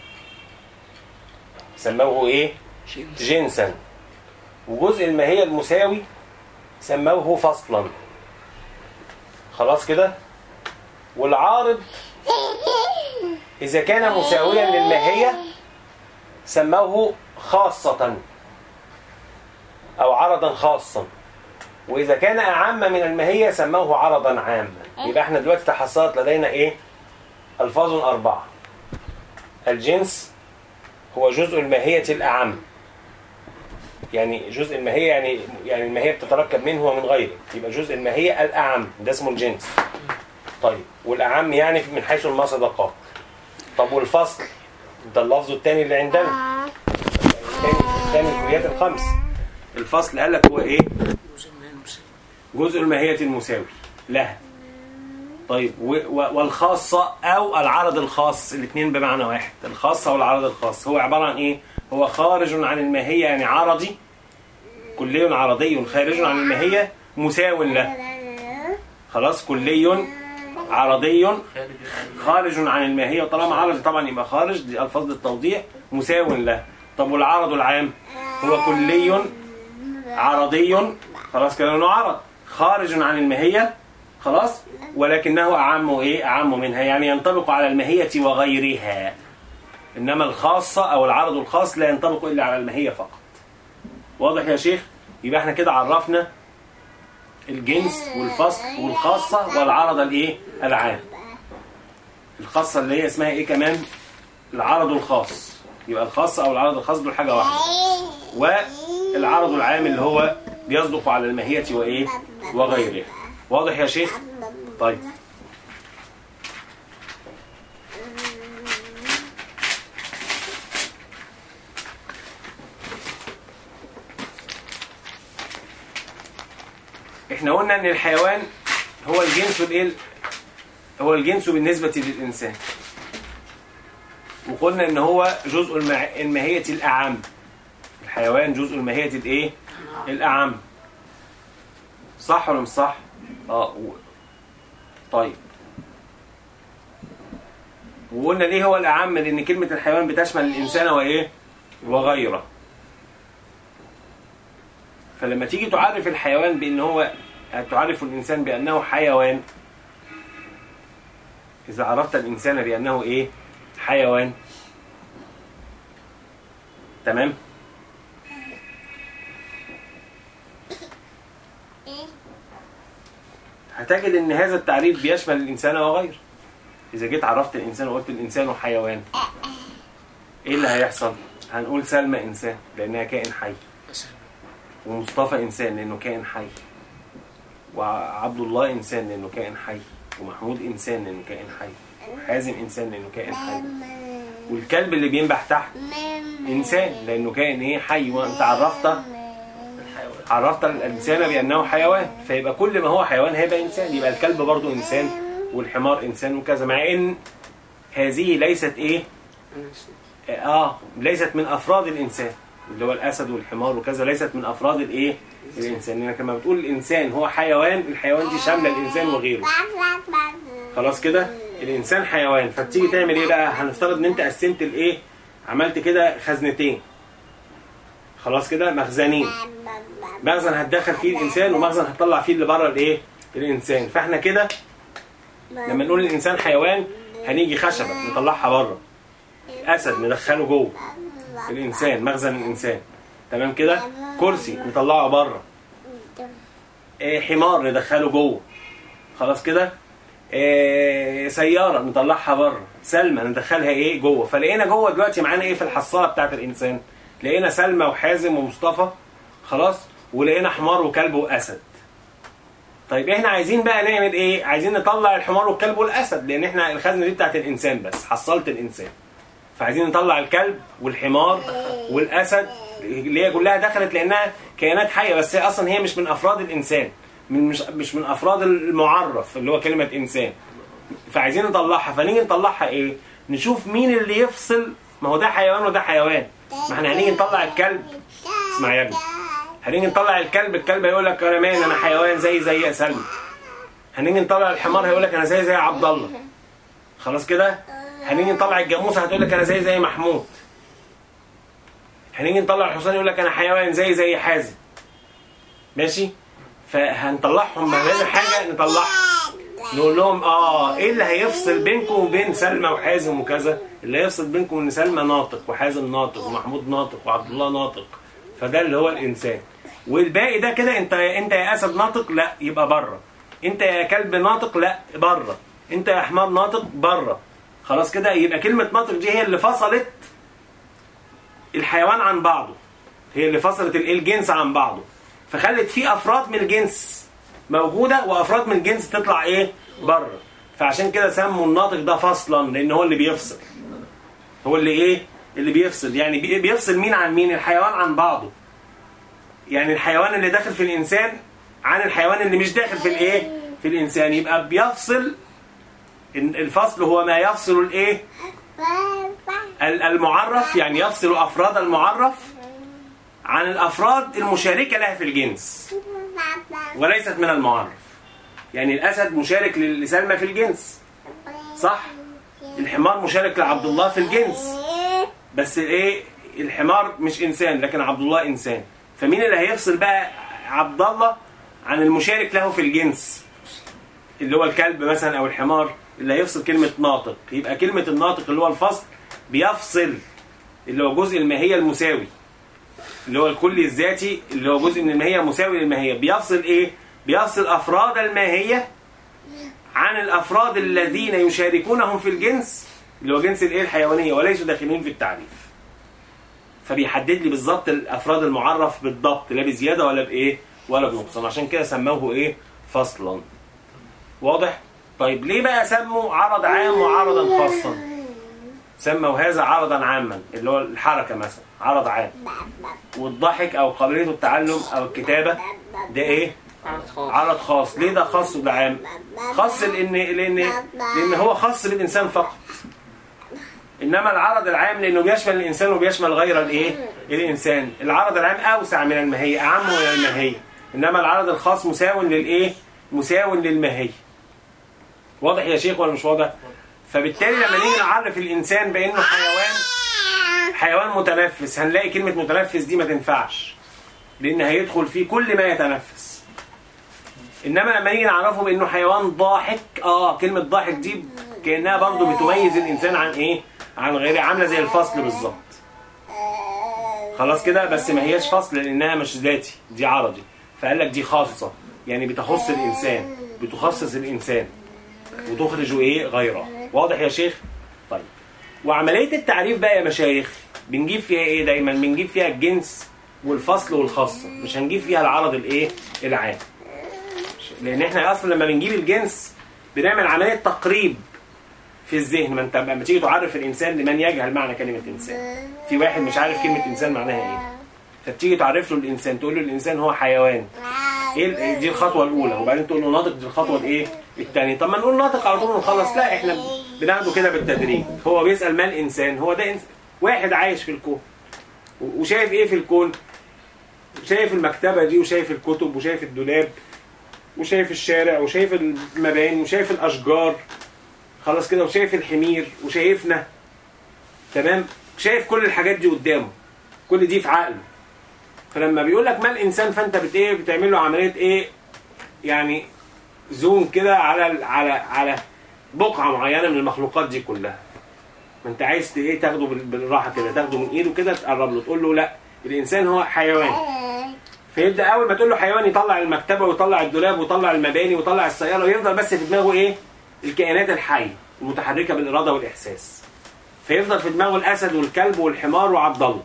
S1: سموه ايه
S3: جنس
S1: جنسا وجزء الماهيه المساوي سموه فصلا خلاص كده والعارض إذا كان مساويا للماهية سموه خاصة أو عرضا خاصا وإذا كان أعم من الماهية سموه عرضا عاما يبقى احنا دلوقتي تحصلت لدينا إيه؟ ألفاظ أربعة الجنس هو جزء الماهية الأعم يعني جزء الماهية يعني يعني الماهية بتتركب منه ومن غيره يبقى جزء الماهية الأعم ده اسمه الجنس طيب والأعم يعني من حيث المصداقات طب والفصل ده اللفظ الثاني اللي عندنا الثاني الثاني الكليات الخمس الفصل قال لك هو ايه
S4: جزء من المساوي
S1: جزء الماهية المساوي لها طيب و- و- والخاصة أو العرض الخاص الاثنين بمعنى واحد الخاصة والعرض الخاص هو عبارة عن إيه؟ هو خارج عن الماهية يعني عرضي كلي عرضي خارج عن الماهية مساو له خلاص كلي عرضي
S2: خارج
S1: خارج عن الماهية وطالما عرض طبعا يبقى خارج دي ألفاظ للتوضيح مساو له طب والعرض العام هو كلي عرضي خلاص كده انه عرض خارج عن الماهيه خلاص ولكنه اعم ايه اعم منها يعني ينطبق على الماهيه وغيرها انما الخاصه او العرض الخاص لا ينطبق الا على الماهيه فقط واضح يا شيخ يبقى احنا كده عرفنا الجنس والفصل والخاصه والعرض الايه العام الخاصه اللي هي اسمها ايه كمان العرض الخاص يبقى الخاص او العرض الخاص دول حاجه واحده والعرض العام اللي هو بيصدق على الماهيه وايه وغيرها واضح يا شيخ طيب احنا قلنا ان الحيوان هو الجنس الايه هو الجنس بالنسبة للإنسان وقلنا ان هو جزء المع... الماهية الأعم الحيوان جزء الماهية الايه الأعم صح ولا مش صح اه و... طيب وقلنا ليه هو الأعم لأن كلمة الحيوان بتشمل الإنسان وإيه وغيره فلما تيجي تعرف الحيوان بأن هو تعرف الإنسان بأنه حيوان إذا عرفت الإنسان بأنه إيه حيوان تمام هتجد ان هذا التعريف بيشمل الانسان وغيره اذا جيت عرفت الانسان وقلت الانسان حيوان ايه اللي هيحصل هنقول سلمى انسان لانها كائن حي
S4: بس
S1: ومصطفى انسان لانه كائن حي وعبد الله انسان لانه كائن حي ومحمود انسان لانه كائن حي وحازم انسان لانه كائن حي والكلب اللي بينبح تحت انسان لانه كائن ايه حي وانت عرفت
S2: الحيوان
S1: عرفت الانسان بانه حيوان فيبقى كل ما هو حيوان هيبقى انسان يبقى الكلب برضه انسان والحمار انسان وكذا مع ان هذه ليست ايه اه ليست من افراد الانسان اللي هو الاسد والحمار وكذا ليست من افراد الايه الانسان لانك لما بتقول الانسان هو حيوان الحيوان دي شامله الانسان وغيره خلاص كده الانسان حيوان فبتيجي تعمل ايه بقى هنفترض ان انت قسمت الايه عملت كده خزنتين خلاص كده مخزنين مخزن هتدخل فيه الانسان ومخزن هتطلع فيه اللي بره الايه الانسان فاحنا كده لما نقول الانسان حيوان هنيجي خشبه نطلعها بره اسد ندخله جوه الانسان مخزن الانسان تمام كده كرسي نطلعه بره إيه حمار ندخله جوه خلاص كده إيه سياره نطلعها بره سلمى ندخلها ايه جوه فلقينا جوه دلوقتي معانا ايه في الحصاله بتاعت الانسان لقينا سلمى وحازم ومصطفى خلاص ولقينا حمار وكلب واسد طيب احنا عايزين بقى نعمل ايه عايزين نطلع الحمار والكلب والاسد لان احنا الخزنه دي بتاعت الانسان بس حصلت الانسان فعايزين نطلع الكلب والحمار والاسد اللي هي كلها دخلت لانها كائنات حيه بس هي اصلا هي مش من افراد الانسان من مش مش من افراد المعرف اللي هو كلمه انسان فعايزين نطلعها فنيجي نطلعها ايه نشوف مين اللي يفصل ما هو ده حيوان وده حيوان ما احنا هنيجي نطلع الكلب اسمع يا ابني هنيجي نطلع الكلب الكلب هيقول لك انا مان انا حيوان زي زي سلمى هنيجي نطلع الحمار هيقول لك انا زي زي عبد الله خلاص كده هنيجي نطلع الجاموسه هتقول لك انا زي زي محمود هنيجي نطلع الحصان يقول لك انا حيوان زي زي حازم ماشي فهنطلعهم ما لازم حاجه نطلعها نقول لهم اه ايه اللي هيفصل بينكم وبين سلمى وحازم وكذا اللي هيفصل بينكم ان سلمى ناطق وحازم ناطق ومحمود ناطق وعبد الله ناطق فده اللي هو الانسان والباقي ده كده انت انت يا اسد ناطق لا يبقى بره انت يا كلب ناطق لا بره انت يا حمار ناطق بره خلاص كده يبقى كلمه ناطق دي هي اللي فصلت الحيوان عن بعضه هي اللي فصلت الايه الجنس عن بعضه فخلت في افراد من الجنس موجوده وافراد من الجنس تطلع ايه بره فعشان كده سموا الناطق ده فصلا لان هو اللي بيفصل هو اللي ايه اللي بيفصل يعني بي- بيفصل مين عن مين الحيوان عن بعضه يعني الحيوان اللي داخل في الانسان عن الحيوان اللي مش داخل في الايه في الانسان يبقى بيفصل إن الفصل هو ما يفصل الايه ال- المعرف يعني يفصل افراد المعرف عن الافراد المشاركه لها في الجنس وليست من المعرف يعني الاسد مشارك ل- لسلمى في الجنس صح الحمار مشارك لعبد الله في الجنس بس ايه الحمار مش انسان لكن عبد الله انسان فمين اللي هيفصل بقى عبد الله عن المشارك له في الجنس اللي هو الكلب مثلا او الحمار اللي هيفصل كلمه ناطق يبقى كلمه الناطق اللي هو الفصل بيفصل اللي هو جزء الماهيه المساوي اللي هو الكل الذاتي اللي هو جزء من الماهيه مساوي للماهيه بيفصل ايه بيفصل افراد الماهيه عن الافراد الذين يشاركونهم في الجنس اللي هو جنس الايه الحيوانيه وليسوا داخلين في التعريف فبيحدد لي بالظبط الافراد المعرف بالضبط لا بزياده ولا بايه ولا بنقصان عشان كده سموه ايه فصلا واضح طيب ليه بقى سموا عرض عام وعرضا خاصا سموا هذا عرضا عاما اللي هو الحركه مثلا عرض عام والضحك او قابليه التعلم او الكتابه ده ايه
S3: عرض خاص
S1: عرض خاص ليه ده خاص وده عام خاص لان لان لان هو خاص بالانسان فقط انما العرض العام لانه بيشمل الانسان وبيشمل غير الايه الانسان العرض العام اوسع من الماهيه اعم من الماهيه انما العرض الخاص مساو للايه مساو للماهيه واضح يا شيخ ولا مش واضح فبالتالي لما نيجي نعرف الانسان بانه حيوان حيوان متنفس هنلاقي كلمه متنفس دي ما تنفعش لان هيدخل فيه كل ما يتنفس انما لما نيجي نعرفه بانه حيوان ضاحك اه كلمه ضاحك دي كانها برضه بتميز الانسان عن ايه عن غيره عامله زي الفصل بالظبط خلاص كده بس ما هياش فصل لانها مش ذاتي دي عرضي فقال لك دي خاصه يعني بتخص الانسان بتخصص الانسان وتخرج ايه غيره واضح يا شيخ طيب وعمليه التعريف بقى يا مشايخ بنجيب فيها ايه دايما بنجيب فيها الجنس والفصل والخاصه مش هنجيب فيها العرض الايه العام لان احنا اصلا لما بنجيب الجنس بنعمل عمليه تقريب في الذهن ما انت لما تيجي تعرف الانسان لمن يجهل معنى كلمه انسان في واحد مش عارف كلمه انسان معناها ايه فبتيجي تعرف له الانسان تقول له الانسان هو حيوان ايه ال- دي الخطوه الاولى وبعدين تقول له ناطق دي الخطوه الايه الثانيه طب ما نقول ناطق على طول ونخلص لا احنا بناخده كده بالتدريج هو بيسال ما الانسان هو ده إنس... واحد عايش في الكون و- وشايف ايه في الكون شايف المكتبه دي وشايف الكتب وشايف الدولاب وشايف الشارع وشايف المباني وشايف الاشجار خلاص كده وشايف الحمير وشايفنا تمام شايف كل الحاجات دي قدامه كل دي في عقله فلما بيقول لك ما الانسان فانت بت ايه بتعمل له عمليه ايه يعني زوم كده على ال- على على بقعه معينه من المخلوقات دي كلها ما انت عايز ت- ايه تاخده بال- بالراحه كده تاخده من ايده كده تقرب له تقول له لا الانسان هو حيوان فيبدا اول ما تقول له حيوان يطلع المكتبه ويطلع الدولاب ويطلع المباني ويطلع السياره ويفضل بس في دماغه ايه الكائنات الحيه المتحركه بالاراده والاحساس فيفضل في دماغه الاسد والكلب والحمار وعبد الله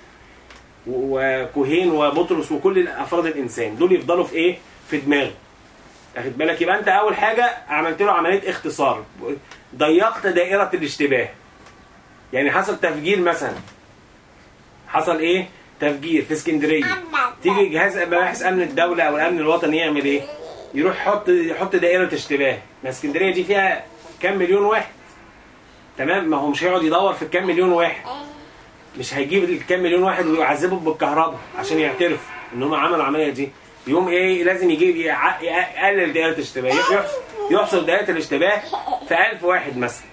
S1: و- وكوهين وبطرس وكل افراد الانسان دول يفضلوا في ايه في دماغه واخد بالك يبقى انت اول حاجه عملت له عمليه اختصار ضيقت دائره الاشتباه يعني حصل تفجير مثلا حصل ايه تفجير في اسكندريه تيجي جهاز مباحث امن الدوله او الامن الوطني يعمل ايه يروح يحط يحط دائره اشتباه ما اسكندريه دي فيها كام مليون واحد تمام ما هو مش هيقعد يدور في كام مليون واحد مش هيجيب الكام مليون واحد ويعذبهم بالكهرباء عشان يعترفوا ان هم عملوا العمليه دي يقوم ايه لازم يجيب يع- يقلل دائره الاشتباه يحصل يحصل دائره الاشتباه في 1000 واحد مثلا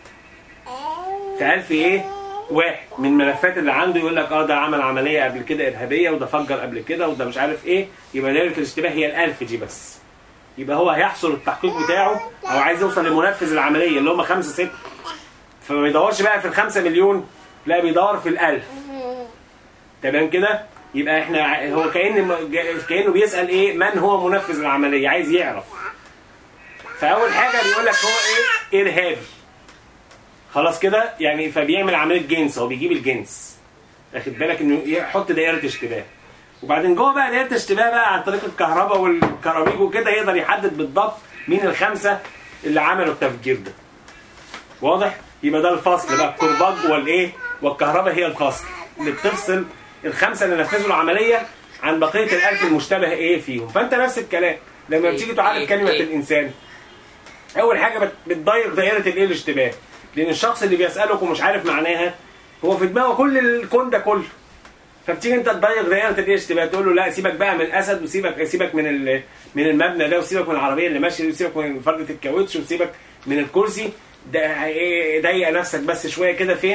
S1: في 1000 ايه واحد من الملفات اللي عنده يقول لك اه ده عمل عمليه قبل كده ارهابيه وده فجر قبل كده وده مش عارف ايه يبقى دائره الاشتباه هي الألف دي بس يبقى هو هيحصل التحقيق بتاعه او عايز يوصل لمنفذ العمليه اللي هم خمسه سته فما بيدورش بقى في الخمسة مليون لا بيدور في الألف تمام كده يبقى احنا ع- هو كأن كأنه بيسأل ايه من هو منفذ العملية عايز يعرف فأول حاجة بيقول لك هو ايه إرهابي خلاص كده يعني فبيعمل عملية جنس هو بيجيب الجنس واخد بالك انه يحط دائرة اشتباه وبعدين جوه بقى دائرة اشتباه بقى عن طريق الكهرباء والكراميج وكده يقدر يحدد بالضبط مين الخمسة اللي عملوا التفجير ده واضح يبقى ده الفصل بقى الكرباج والايه والكهرباء هي الفصل اللي بتفصل الخمسه اللي نفذوا العمليه عن بقيه الالف المشتبه ايه فيهم فانت نفس الكلام لما بتيجي تعرف كلمه الانسان اول حاجه بت- بتضيق دائره الايه الاشتباه لان الشخص اللي بيسالك ومش عارف معناها هو في دماغه كل الكون ده كله فبتيجي انت تضيق دائره الايه الاشتباه تقول له لا سيبك بقى من الاسد وسيبك سيبك من ال- من المبنى ده وسيبك من العربيه اللي ماشيه دي وسيبك من فرده الكاوتش وسيبك من الكرسي ده ايه ضيق نفسك بس شويه كده فين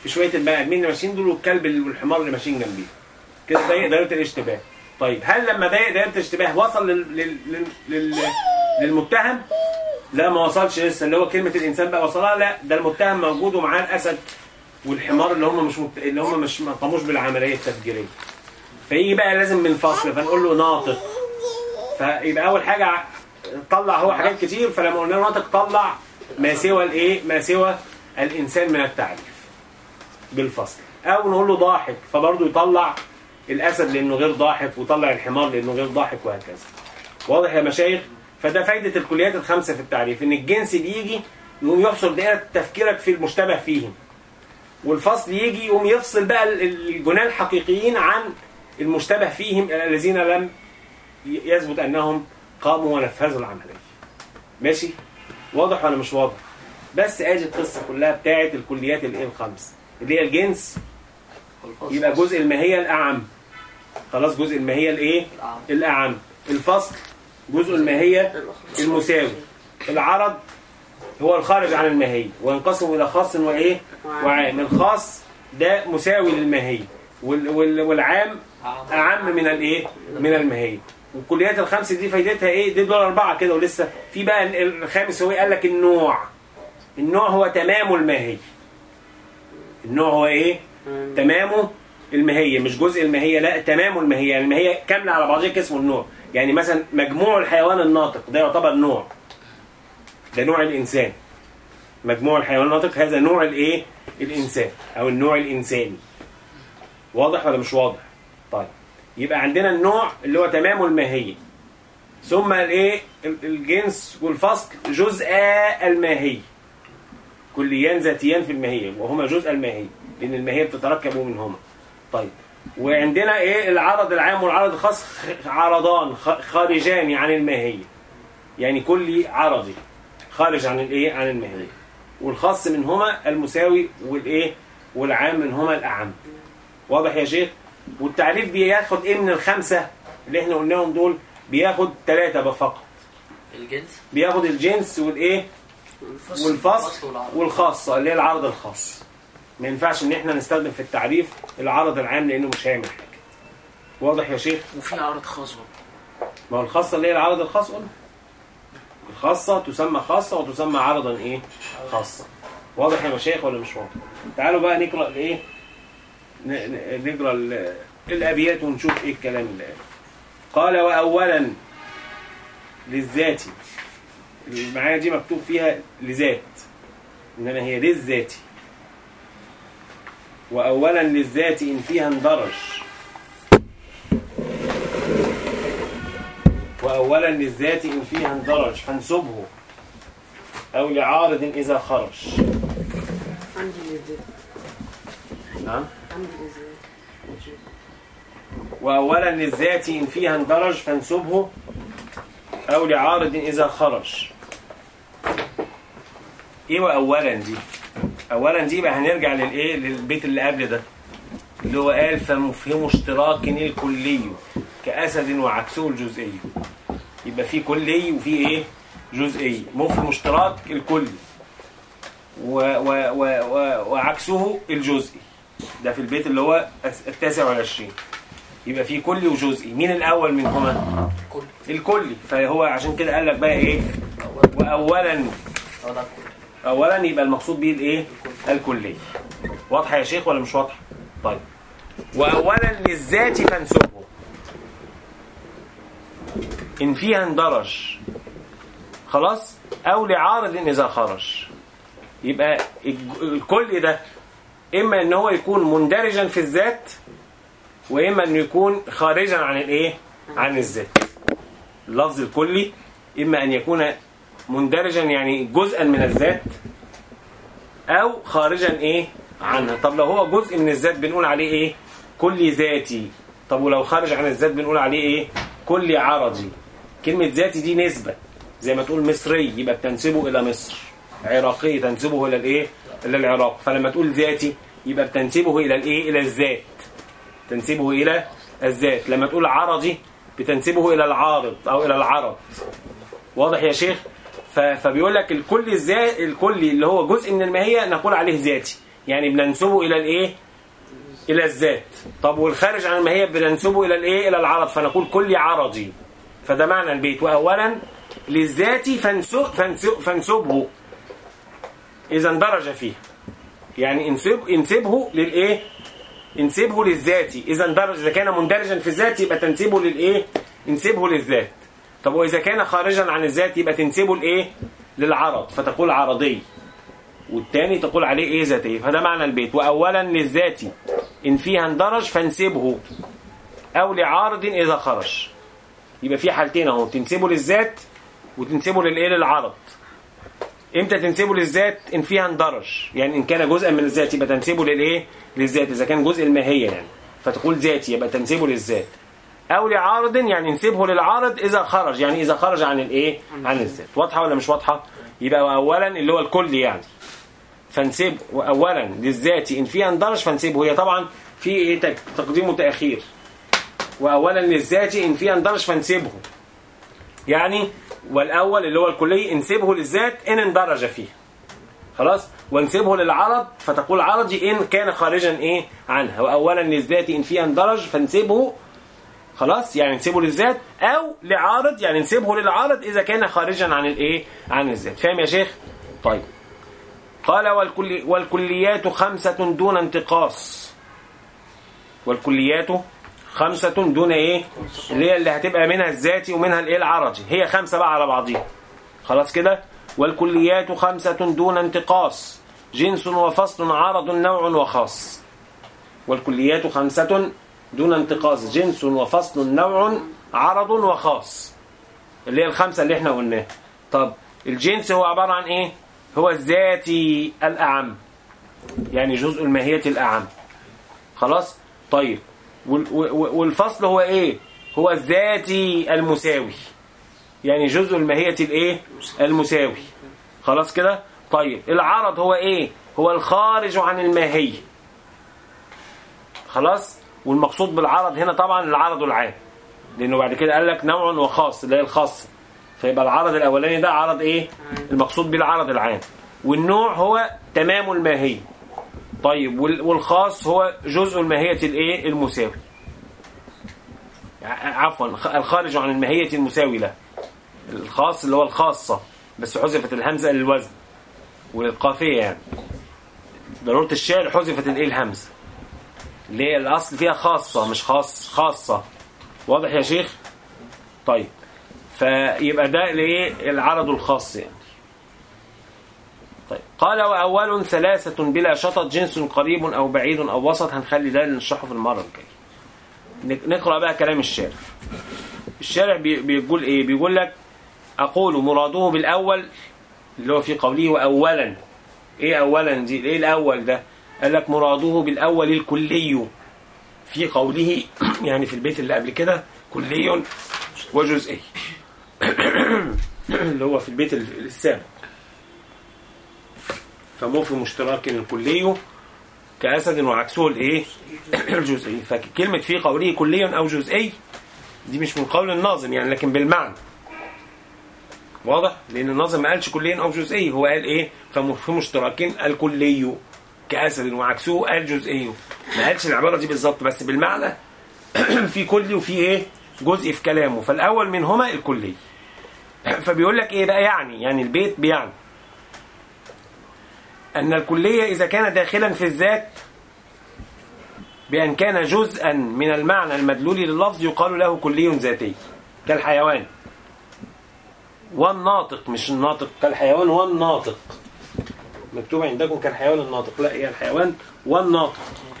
S1: في شويه البني ادمين اللي ماشيين دول والكلب والحمار اللي ماشيين جنبيه كده ضيق دايره الاشتباه طيب هل لما ضيق دايره الاشتباه وصل لل... لل... لل... لل... للمتهم لا ما وصلش لسه اللي هو كلمه الانسان بقى وصلها لا ده المتهم موجود ومعاه الاسد والحمار اللي هم مش مت... اللي هم مش ما قاموش بالعمليه التفجيريه فيجي بقى لازم من فصل فنقول له ناطق فيبقى اول حاجه ع- طلع هو حاجات كتير فلما قلنا له ناطق طلع ما سوى الايه ما سوى الانسان من التعريف بالفصل او نقول له ضاحك فبرضه يطلع الاسد لانه غير ضاحك ويطلع الحمار لانه غير ضاحك وهكذا واضح يا مشايخ فده فايده الكليات الخمسه في التعريف ان الجنس بيجي يقوم يحصر دائره تفكيرك في المشتبه فيهم والفصل يجي يقوم يفصل بقى ال- ال- الجنان الحقيقيين عن المشتبه فيهم الذين لم ي- يثبت انهم قاموا ونفذوا العمليه ماشي واضح ولا مش واضح بس ادي القصه كلها بتاعت الكليات الايه الخمس اللي هي الجنس
S2: والفصل.
S1: يبقى جزء الماهيه الاعم خلاص جزء الماهيه الايه
S2: الأعم.
S1: الاعم الفصل جزء الماهيه المساوي العرض هو الخارج عن الماهيه وينقسم الى خاص وايه وعام الخاص ده مساوي للماهيه وال- وال- والعام
S2: أعم.
S1: اعم من الايه من الماهيه والكليات الخمس دي فايدتها ايه دي دول اربعه كده ولسه في بقى ال- الخامس هو إيه؟ قال لك النوع النوع هو تمام الماهيه النوع هو ايه تمامه الماهيه مش جزء الماهيه لا تمام الماهيه يعني الماهيه كامله على بعضها كده اسمه النوع يعني مثلا مجموع الحيوان الناطق ده يعتبر نوع ده نوع الانسان مجموع الحيوان الناطق هذا نوع الايه الانسان او النوع الانساني واضح ولا مش واضح طيب يبقى عندنا النوع اللي هو تمام الماهيه ثم الايه ال- الجنس والفصل جزء الماهيه كليان ذاتيان في الماهيه وهما جزء الماهيه لان الماهيه بتتركب منهما طيب وعندنا ايه العرض العام والعرض الخاص خ- عرضان خ- خارجان عن الماهيه يعني كلي عرضي خارج عن الايه عن الماهيه والخاص منهما المساوي والايه والعام منهما الاعم واضح يا شيخ والتعريف بياخد ايه من الخمسه اللي احنا قلناهم دول بياخد ثلاثه فقط
S2: الجنس
S1: بياخد الجنس والايه والفصل
S2: الفصل والعرض.
S1: والخاصه اللي هي العرض الخاص ما ينفعش ان احنا نستخدم في التعريف العرض العام لانه مش هيعمل حاجه واضح يا شيخ
S4: وفي عرض خاص برضه.
S1: ما هو الخاصه اللي هي العرض الخاص قلنا الخاصه تسمى خاصه وتسمى عرضا ايه خاصه واضح يا مشايخ ولا مش واضح تعالوا بقى نقرا الايه ن- ن- نقرا ال- الابيات ونشوف ايه الكلام اللي قال قال واولا للذات اللي معايا دي مكتوب فيها لذات انما هي للذات واولا للذات ان فيها اندرج وأولا للذات إن فيها اندرج فانسبه أو لعارض إذا خرج
S3: عندي لذات
S1: نعم
S3: عندي لذات
S1: وأولا للذات إن فيها اندرج فانسبه أو لعارض إذا خرج إيه وأولا دي أولا دي بقى هنرجع للإيه للبيت اللي قبل ده اللي هو قال فمفهم اشتراك الكلي كأسد وعكسه الجزئي يبقى في كلي وفي ايه جزئي مفهم اشتراك الكلي و و و و وعكسه الجزئي ده في البيت اللي هو التاسع والعشرين يبقى في كلي وجزئي مين الاول منهما
S2: كل
S1: الكلي فهو عشان كده قال لك بقى ايه
S2: أول
S1: واولا
S2: أول كل
S1: اولا يبقى المقصود بيه الايه الكلي واضحه يا شيخ ولا مش واضحه طيب واولا للذات فانسبه ان فيها اندرج خلاص او لعارض اذا خرج يبقى الج- الكل ده اما ان هو يكون مندرجا في الذات واما انه يكون خارجا عن الايه عن الذات اللفظ الكلي اما ان يكون مندرجا يعني جزءا من الذات او خارجا ايه عنها طب لو هو جزء من الذات بنقول عليه ايه كل ذاتي طب ولو خارج عن الذات بنقول عليه ايه كل عرضي كلمة ذاتي دي نسبة زي ما تقول مصري يبقى بتنسبه إلى مصر عراقي تنسبه إلى الإيه؟ إلى العراق فلما تقول ذاتي يبقى بتنسبه إلى الإيه؟ إلى الذات تنسبه إلى الذات لما تقول عرضي بتنسبه إلى العارض أو إلى العرض واضح يا شيخ ف- فبيقول لك الكل الذات الكلي اللي هو جزء من الماهية نقول عليه ذاتي
S5: يعني بننسبه الى الايه الى الذات طب والخارج عن الماهيه بننسبه الى الايه الى العرض فنقول كلي عرضي فده معنى البيت واولا للذات فانسب فانسب فانسبه اذا اندرج فيه يعني انسب انسبه للايه انسبه للذات اذا اندرج اذا كان مندرجا في الذات يبقى تنسبه للايه انسبه للذات طب واذا كان خارجا عن الذات يبقى تنسبه لايه للعرض فتقول عرضي والتاني تقول عليه ايه ذاتي فده معنى البيت واولا للذات ان فيها اندرج فانسبه او لعارض اذا خرج يبقى في حالتين اهو تنسبه للذات وتنسبه للايه للعرض امتى تنسبه للذات ان فيها اندرج يعني ان كان جزءا من الذات يبقى تنسبه للايه للذات اذا كان جزء الماهيه يعني فتقول ذاتي يبقى تنسبه للذات او لعارض يعني نسبه للعارض اذا خرج يعني اذا خرج عن الايه عن الذات واضحه ولا مش واضحه يبقى اولا اللي هو الكل يعني فانسب اولا للذات ان فيها اندرج فانسبه هي طبعا في ايه تك- تقديم وتاخير واولا للذات ان فيها اندرج فانسبه يعني والاول اللي هو الكلي انسبه للذات ان اندرج فيه خلاص وانسبه للعرض فتقول عرضي ان كان خارجا ايه عنها واولا للذات ان فيها اندرج فانسبه خلاص يعني نسيبه للذات او لعارض يعني نسيبه للعارض اذا كان خارجا عن الايه عن الذات فاهم يا شيخ طيب قال والكل والكليات خمسة دون انتقاص والكليات خمسة دون ايه اللي هي اللي هتبقى منها الذاتي ومنها الايه العرضي هي خمسة بقى على بعضيها خلاص كده والكليات خمسة دون انتقاص جنس وفصل عرض نوع وخاص والكليات خمسة دون انتقاص جنس وفصل نوع عرض وخاص اللي هي الخمسة اللي احنا قلناها طب الجنس هو عبارة عن ايه هو الذاتي الأعم يعني جزء الماهية الأعم خلاص طيب وال- وال- والفصل هو ايه هو الذاتي المساوي يعني جزء الماهية الايه المساوي خلاص كده طيب العرض هو ايه هو الخارج عن الماهية خلاص والمقصود بالعرض هنا طبعا العرض العام لانه بعد كده قال لك نوع وخاص اللي هي الخاص فيبقى العرض الاولاني ده عرض ايه المقصود بالعرض العام والنوع هو تمام الماهيه طيب وال- والخاص هو جزء الماهيه الايه المساوي ع- عفوا خ- الخارج عن الماهيه المساوي له الخاص اللي هو الخاصه بس حذفت الهمزه للوزن وللقافيه يعني ضروره الشعر حذفت الايه الهمزه اللي هي الاصل فيها خاصه مش خاص خاصه واضح يا شيخ طيب فيبقى ده الايه العرض الخاص يعني طيب قال واول ثلاثه بلا شطط جنس قريب او بعيد او وسط هنخلي ده نشرحه في المره الجايه نك- نقرا بقى كلام الشارع الشارع بي- بيقول ايه بيقول لك اقول مراده بالاول اللي هو في قوله واولا ايه اولا دي ايه الاول ده قال لك مراده بالاول الكلي في قوله يعني في البيت اللي قبل كده كلي وجزئي اللي هو في البيت ال- السابق فمو في مشترك الكلي كأسد وعكسه الايه الجزئي فكلمة في قوله كلي أو جزئي دي مش من قول الناظم يعني لكن بالمعنى واضح لأن الناظم ما قالش كلي أو جزئي هو قال ايه ففي مشترك الكلي كأسد وعكسه الجزئي ما قالش العبارة دي بالظبط بس بالمعنى في كلي وفي ايه جزء في كلامه فالأول منهما الكلي فبيقول لك ايه بقى يعني يعني البيت بيعني أن الكلية إذا كان داخلا في الذات بأن كان جزءا من المعنى المدلول لللفظ يقال له كلي ذاتي كالحيوان والناطق مش الناطق كالحيوان والناطق مكتوب عندكم كالحيوان الناطق لا هي الحيوان والناطق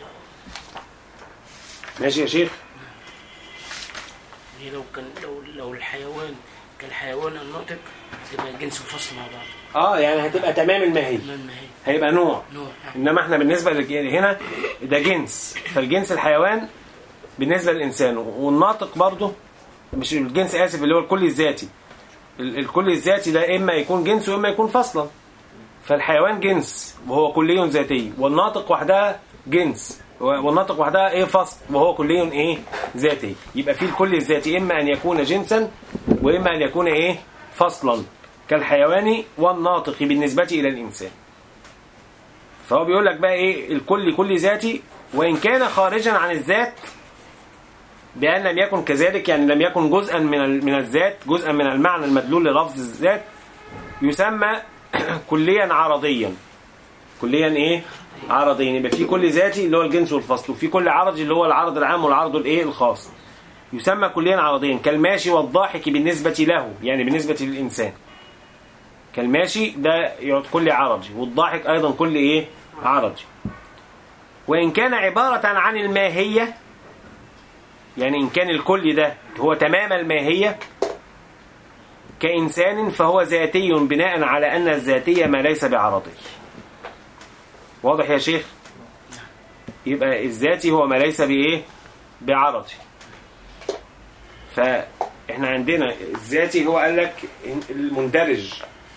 S5: ماشي يا شيخ
S4: دي لو كان لو لو الحيوان كالحيوان الناطق هتبقى جنس وفصل مع بعض
S5: اه يعني هتبقى تمام الماهية
S4: تمام ما هي
S5: هيبقى نوع
S4: نوع
S5: انما احنا بالنسبه للج- هنا ده جنس فالجنس الحيوان بالنسبه للانسان والناطق برضه مش الجنس اسف اللي هو الكل الذاتي ال- الكل الذاتي ده اما يكون جنس واما يكون فصلا فالحيوان جنس وهو كلي ذاتي والناطق وحدها جنس و- والناطق وحدها ايه فصل وهو كلي ايه ذاتي يبقى في الكل الذاتي اما ان يكون جنسا واما ان يكون ايه فصلا كالحيوان والناطق بالنسبه الى الانسان فهو بيقول لك بقى ايه الكل كل ذاتي وان كان خارجا عن الذات بأن لم يكن كذلك يعني لم يكن جزءا من ال- من الذات جزءا من المعنى المدلول للفظ الذات يسمى كليا عرضيا كليا ايه عرضيا يبقى في كل ذاتي اللي هو الجنس والفصل وفي كل عرضي اللي هو العرض العام والعرض الايه الخاص يسمى كليا عرضيا كالماشي والضاحك بالنسبة له يعني بالنسبة للإنسان كالماشي ده يعد كل عرضي والضاحك أيضا كل إيه عرضي وإن كان عبارة عن الماهية يعني إن كان الكل ده هو تمام الماهية كإنسان فهو ذاتي بناء على أن الذاتية ما ليس بعرضي واضح يا شيخ يبقى الذاتي هو ما ليس بإيه بعرضي فإحنا عندنا الذاتي هو قال لك المندرج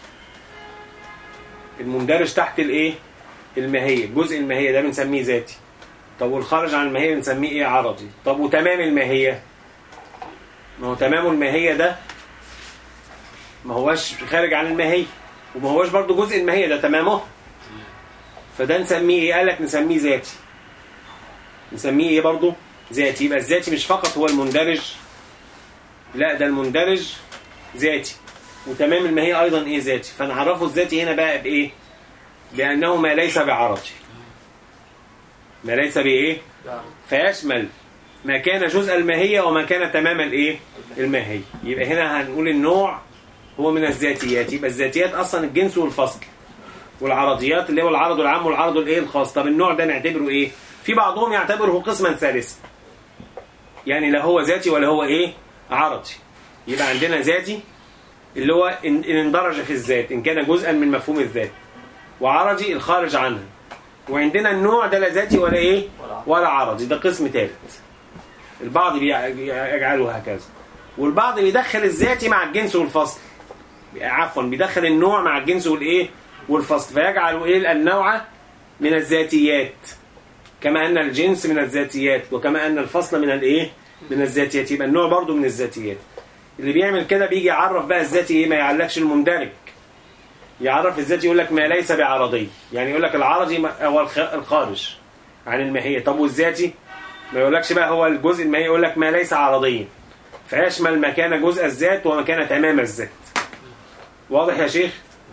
S5: المندرج تحت الإيه الماهية الجزء الماهية ده بنسميه ذاتي طب والخارج عن الماهية بنسميه ايه عرضي طب وتمام الماهية ما هو تمام الماهية ده ما هوش خارج عن الماهية وما هوش برضو جزء الماهية ده تمامه فده نسميه ايه قال لك نسميه ذاتي نسميه ايه برضو ذاتي يبقى الذاتي مش فقط هو المندرج لا ده المندرج ذاتي وتمام الماهية ايضا ايه ذاتي فنعرفه الذاتي هنا بقى بايه بانه ما ليس بعرضي ما ليس بايه
S2: ده
S5: فيشمل ما كان جزء الماهية وما كان تمام الايه الماهية يبقى هنا هنقول النوع هو من الذاتيات يبقى الذاتيات اصلا الجنس والفصل والعرضيات اللي هو العرض العام والعرض الايه الخاص طب النوع ده نعتبره ايه في بعضهم يعتبره قسما ثالثا يعني لا هو ذاتي ولا هو ايه عرضي يبقى عندنا ذاتي اللي هو ان إن اندرج في الذات ان كان جزءا من مفهوم الذات وعرضي الخارج عنها وعندنا النوع ده لا ذاتي ولا ايه ولا عرضي ده قسم ثالث البعض بيع- يجعله هكذا والبعض بيدخل الذاتي مع الجنس والفصل عفوا بيدخل النوع مع الجنس والايه والفصل فيجعل ايه النوع من الذاتيات كما ان الجنس من الذاتيات وكما ان الفصل من الايه من الذاتيات يبقى النوع برضو من الذاتيات اللي بيعمل كده بيجي يعرف بقى الذاتي ايه ما يعلقش المندرج يعرف الذاتي يقول لك ما ليس بعرضي يعني يقول لك العرضي ما- هو الخ- الخارج عن الماهيه طب والذاتي ما يقولكش بقى هو الجزء الماهي يقول لك ما ليس عرضيا فيشمل ما كان جزء الذات وما كان تمام الذات واضح يا شيخ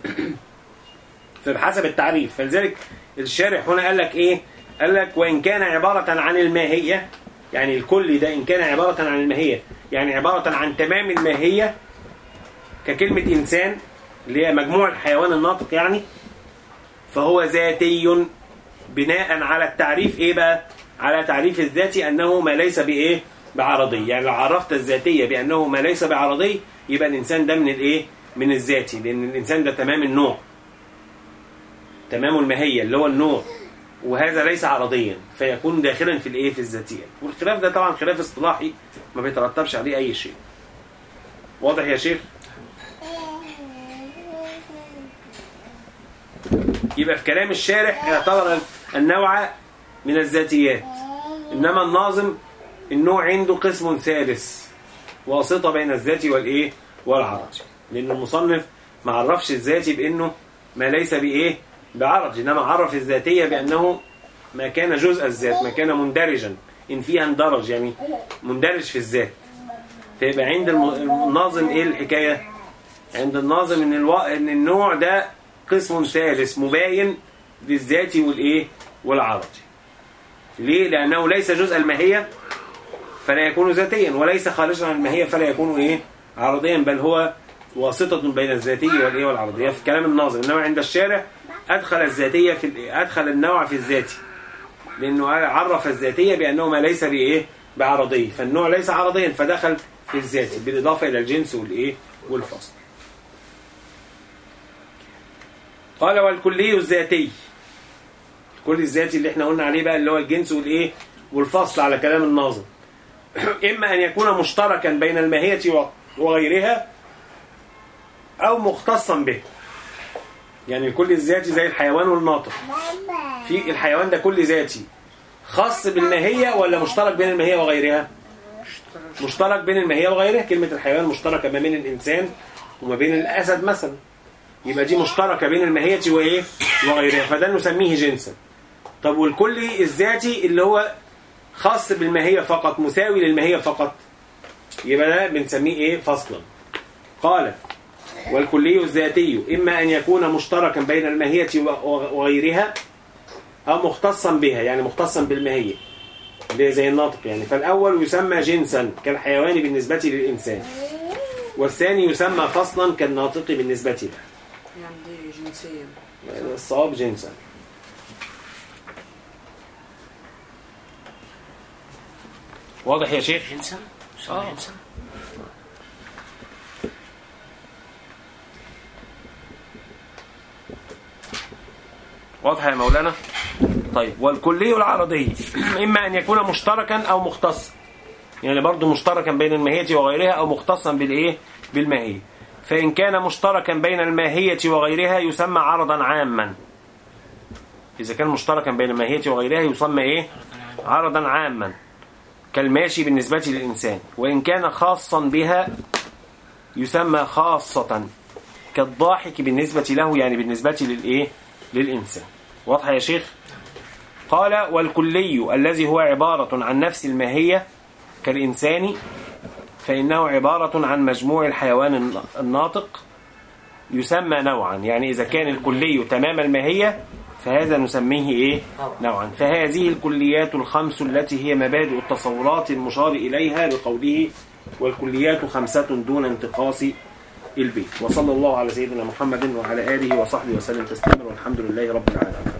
S5: فبحسب التعريف فلذلك الشارح هنا قال لك ايه قال لك وان كان عبارة عن الماهية يعني الكل ده ان كان عبارة عن الماهية يعني عبارة عن تمام الماهية ككلمة انسان اللي هي مجموع الحيوان الناطق يعني فهو ذاتي بناء على التعريف ايه بقى على تعريف الذاتي انه ما ليس بايه بعرضي يعني لو عرفت الذاتيه بانه ما ليس بعرضي يبقى الانسان ده من الايه من الذاتي لان الانسان ده تمام النوع تمام الماهيه اللي هو النوع وهذا ليس عرضيا فيكون داخلا في الايه في الذاتيات والخلاف ده طبعا خلاف اصطلاحي ما بيترتبش عليه اي شيء واضح يا شيخ يبقى في كلام الشارح يعتبر النوع من الذاتيات انما الناظم النوع عنده قسم ثالث واسطه بين الذاتي والايه والعرض لان المصنف ما عرفش الذاتي بانه ما ليس بايه بعرض انما عرف الذاتيه بانه ما كان جزء الذات ما كان مندرجا ان فيها اندرج يعني مندرج في الذات فيبقى عند الم- الناظم ايه الحكايه عند الناظم ان الو... ان النوع ده قسم ثالث مباين للذاتي والايه والعرضي ليه لانه ليس جزء الماهيه فلا يكون ذاتيا وليس خارجا عن الماهيه فلا يكون ايه عرضيا بل هو واسطة بين الذاتي والايه والعرضية في كلام الناظم انما عند الشارع ادخل الذاتية في ال- ادخل النوع في الذاتي لانه عرف الذاتية بانه ما ليس بايه بعرضي فالنوع ليس عرضيا فدخل في الذاتي بالاضافة الى الجنس والايه والفصل قال والكلي الذاتي الكلي الذاتي اللي احنا قلنا عليه بقى اللي هو الجنس والايه والفصل على كلام الناظم اما ان يكون مشتركا بين الماهية و- وغيرها او مختصا به يعني الكل الذاتي زي الحيوان والناطق في الحيوان ده كل ذاتي خاص بالماهية ولا مشترك بين الماهية وغيرها مشترك بين الماهية وغيرها كلمة الحيوان مشتركة ما بين الإنسان وما بين الأسد مثلا يبقى دي مشتركة بين الماهية وإيه وغيرها فده نسميه جنسا طب والكلي الذاتي اللي هو خاص بالماهية فقط مساوي للماهية فقط يبقى ده بنسميه إيه فصلا قال والكلي الذاتي إما أن يكون مشتركا بين الماهية وغيرها أو مختصا بها يعني مختصا بالماهية اللي هي زي الناطق يعني فالأول يسمى جنسا كالحيوان بالنسبة للإنسان والثاني يسمى فصلا كالناطق بالنسبة له
S3: يعني دي جنسية
S5: الصواب جنسا واضح يا شيخ
S4: جنسا يسمى
S2: آه.
S4: جنسا
S5: واضح يا مولانا طيب والكلي العرضي إما أن يكون مشتركا أو مختصا يعني برضو مشتركا بين الماهية وغيرها أو مختصا بالإيه بالماهية فإن كان مشتركا بين الماهية وغيرها يسمى عرضا عاما إذا كان مشتركا بين الماهية وغيرها يسمى إيه عرضا عاما كالماشي بالنسبة للإنسان وإن كان خاصا بها يسمى خاصة كالضاحك بالنسبة له يعني بالنسبة للإيه للإنسان واضح يا شيخ قال والكلي الذي هو عبارة عن نفس الماهية كالإنسان فإنه عبارة عن مجموع الحيوان الن- الناطق يسمى نوعا يعني إذا كان الكلي تمام الماهية فهذا نسميه إيه؟ نوعا فهذه الكليات الخمس التي هي مبادئ التصورات المشار إليها بقوله والكليات خمسة دون انتقاص البيت وصلى الله على سيدنا محمد وعلى آله وصحبه وسلم تسليما والحمد لله رب العالمين